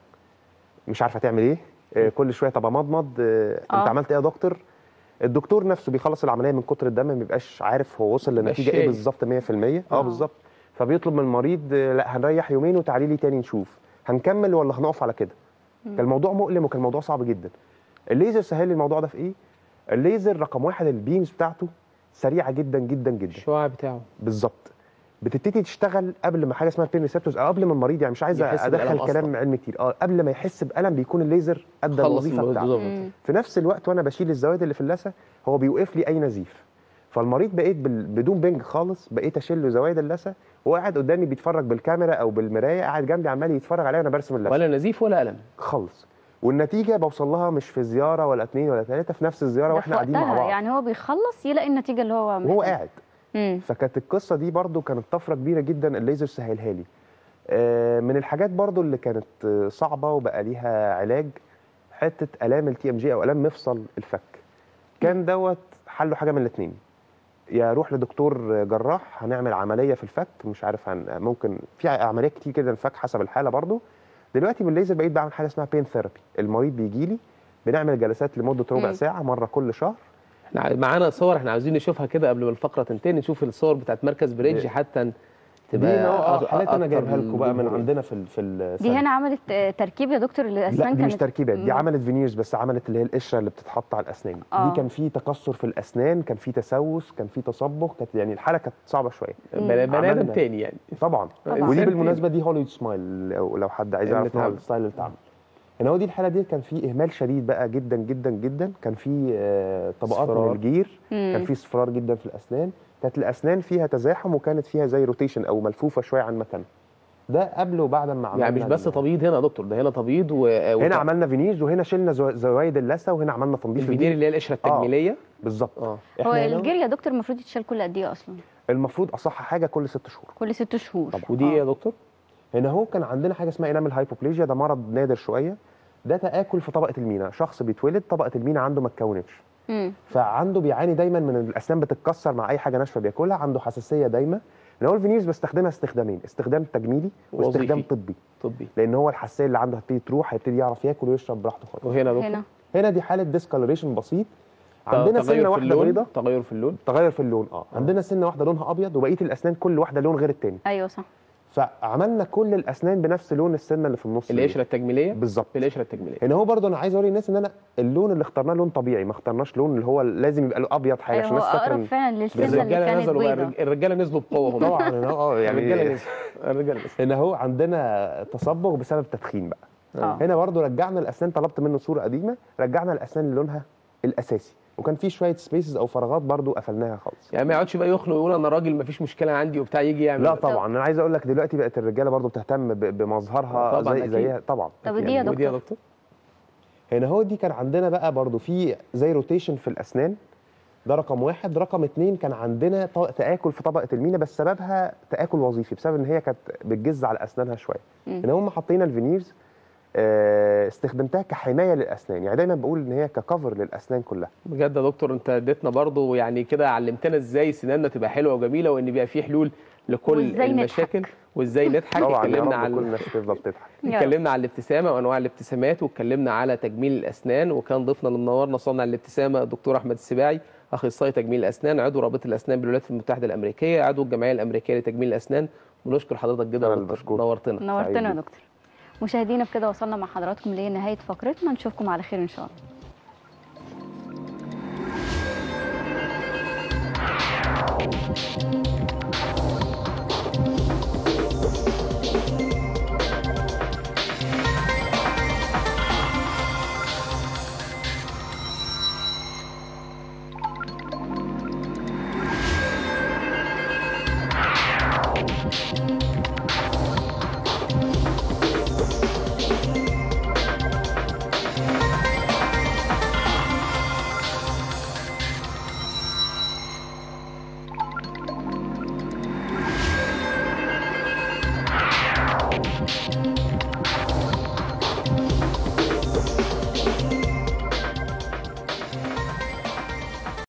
مش عارفه تعمل ايه آه، كل شويه طب امضمض آه، انت آه. عملت ايه يا دكتور الدكتور نفسه بيخلص العمليه من كتر الدم ما بيبقاش عارف هو وصل مبقاش لنتيجه ايه شايف. بالظبط 100% اه آه. بالظبط فبيطلب من المريض آه، لا هنريح يومين وتعالي لي تاني نشوف هنكمل ولا هنقف على كده كان الموضوع مؤلم وكان الموضوع صعب جدا الليزر سهل لي الموضوع ده في ايه الليزر رقم واحد البيمز بتاعته سريعه جدا جدا جدا الشعاع بتاعه بالظبط بتبتدي تشتغل قبل ما حاجه اسمها بين ريسبتورز او قبل ما المريض يعني مش عايز يحس بالألم ادخل كلام أصلاً. علمي كتير اه قبل ما يحس بالم بيكون الليزر ادى خلص الوظيفه الموضوع بتاعته بالظبط. مم. في نفس الوقت وانا بشيل الزوايد اللي في اللثه هو بيوقف لي اي نزيف فالمريض بقيت بال... بدون بنج خالص بقيت اشيل له زوايد اللثه وهو قاعد قدامي بيتفرج بالكاميرا او بالمرايه قاعد جنبي عمال يتفرج عليا وانا برسم اللثه ولا نزيف ولا الم خالص والنتيجه بوصل لها مش في زياره ولا اتنين ولا ثلاثه في نفس الزياره ده في واحنا قاعدين مع وقتها بعض يعني هو بيخلص يلاقي النتيجه اللي هو وهو محتاجها. قاعد مم. فكانت القصه دي برضو كانت طفره كبيره جدا الليزر سهلها لي آه، من الحاجات برضو اللي كانت آه، صعبه وبقى ليها علاج حته الام التي ام جي او الام مفصل الفك كان دوت حله حاجه من الاثنين يا روح لدكتور جراح هنعمل عمليه في الفك مش عارف هن ممكن في عمليات كتير كده الفك حسب الحاله برضو دلوقتي بالليزر بقيت بعمل حاجه اسمها بين ثيرابي المريض بيجي لي بنعمل جلسات لمده ربع مم. ساعه مره كل شهر احنا معانا صور احنا عاوزين نشوفها كده قبل ما الفقره تنتهي نشوف الصور بتاعت مركز بريدج دي- حتى دي تبقى اه أك- حالات انا أكتر جايبها لكم بقى من للجمهور. عندنا في ال- في دي السنة. هنا عملت آه، تركيب يا دكتور لا الاسنان دي مش كانت تركيبات دي مم. عملت فينيرز بس عملت اللي هي القشره اللي بتتحط على الاسنان آه. دي كان في تكسر في الاسنان كان في تسوس كان في تصبغ كانت يعني الحاله كانت صعبه شويه بني بني ادم عملنا. تاني يعني طبعا طبعاً. ودي إنسان بالمناسبه دي هوليوود سمايل لو لو حد عايز اللي يعرف نوع اتعمل. الستايل اللي اتعمل هنا هو دي الحاله دي كان في اهمال شديد بقى جدا جدا جدا كان في آه، طبقات اصفرار. من الجير مم. كان في اصفرار جدا في الاسنان كانت الاسنان فيها تزاحم وكانت فيها زي روتيشن او ملفوفه شويه عن مكانها ده قبل وبعد ما عملنا يعني مش بس ال- تبييض هنا يا دكتور ده هنا تبييض و... هنا عملنا فينيرز وهنا شلنا زو- زوايد اللثه وهنا عملنا تنظيف الفينير الجير اللي هي القشره التجميليه بالظبط اه هو احنا هنا الجير يا دكتور المفروض يتشال كل قد ايه اصلا المفروض اصح حاجه كل ست شهور كل ست شهور طبعاً. ودي ايه يا دكتور؟ هنا هو كان عندنا حاجه اسمها انامل هايبوبليجيا ده مرض نادر شويه ده تاكل في طبقه المينا شخص بيتولد طبقه المينا عنده ما اتكونتش مم. فعنده بيعاني دايما من الاسنان بتتكسر مع اي حاجه ناشفه بياكلها عنده حساسيه دايما انا هو الفينيرز بستخدمها استخدامين استخدام تجميلي واستخدام وظيفي. طبي طبي لان هو الحساسيه اللي عنده هتبتدي تروح هيبتدي يعرف ياكل ويشرب براحته خالص وهنا يا دكتور هنا هنا دي حاله ديسكالوريشن بسيط عندنا تغير سنه في واحده اللون بيضاء تغير في اللون تغير في اللون اه عندنا سنه واحده لونها ابيض وبقيه الاسنان كل واحده لون غير التاني ايوه صح فعملنا كل الاسنان بنفس لون السنه اللي في النص دي. القشره التجميليه بالظبط القشره التجميليه هنا هو برضه انا عايز اوري الناس ان انا اللون اللي اخترناه لون طبيعي ما اخترناش لون اللي هو لازم يبقى له ابيض حاجه أيوة عشان هو الناس فاكره اقرب إن- فعلا للسنه اللي الرجاله كانت نزلوا بقى بيضاء الرجاله نزلوا بقوه هم طبعا هنا اه الرجاله يعني نزلوا الرجاله نزلوا هنا هو عندنا تصبغ بسبب تدخين بقى اه هنا برضو رجعنا الاسنان طلبت منه صوره قديمه رجعنا الاسنان للونها الاساسي وكان في شويه سبيسز او فراغات برضو قفلناها خالص يعني ما يقعدش بقى يخنق ويقول انا راجل ما فيش مشكله عندي وبتاع يجي يعمل لا طبعا انا عايز اقول لك دلوقتي بقت الرجاله برضو بتهتم ب- بمظهرها طبعاً زي أكيد. زيها طبعا طب أكيد. ودي يا ودي يا دكتور؟ دكتور هنا هو دي كان عندنا بقى برضو في زي روتيشن في الاسنان ده رقم واحد رقم اتنين كان عندنا ط- تآكل في طبقة المينا بس سببها تآكل وظيفي بسبب ان هي كانت بتجز على اسنانها شوية مم. ان هم حاطين الفينيرز آه، استخدمتها كحماية للاسنان يعني دايما بقول ان هي ككفر للاسنان كلها بجد يا دكتور انت اديتنا برضو يعني كده علمتنا ازاي سناننا تبقى حلوه وجميله وان بيبقى في حلول لكل وإزاي المشاكل نضحك. وازاي نضحك طبعا يا اتكلمنا رب كل عن الناس تفضل تضحك يا رب. اتكلمنا عن الابتسامه وانواع الابتسامات واتكلمنا على تجميل الاسنان وكان ضيفنا اللي منورنا صانع الابتسامه الدكتور احمد السباعي اخصائي تجميل الاسنان عضو رابطه الاسنان بالولايات المتحده الامريكيه عضو الجمعيه الامريكيه لتجميل الاسنان ونشكر حضرتك جدا أنا يا اللي دكتور بشكرك. نورتنا نورتنا يا سعيد. دكتور مشاهدينا بكده وصلنا مع حضراتكم لنهايه فقرتنا نشوفكم على خير ان شاء الله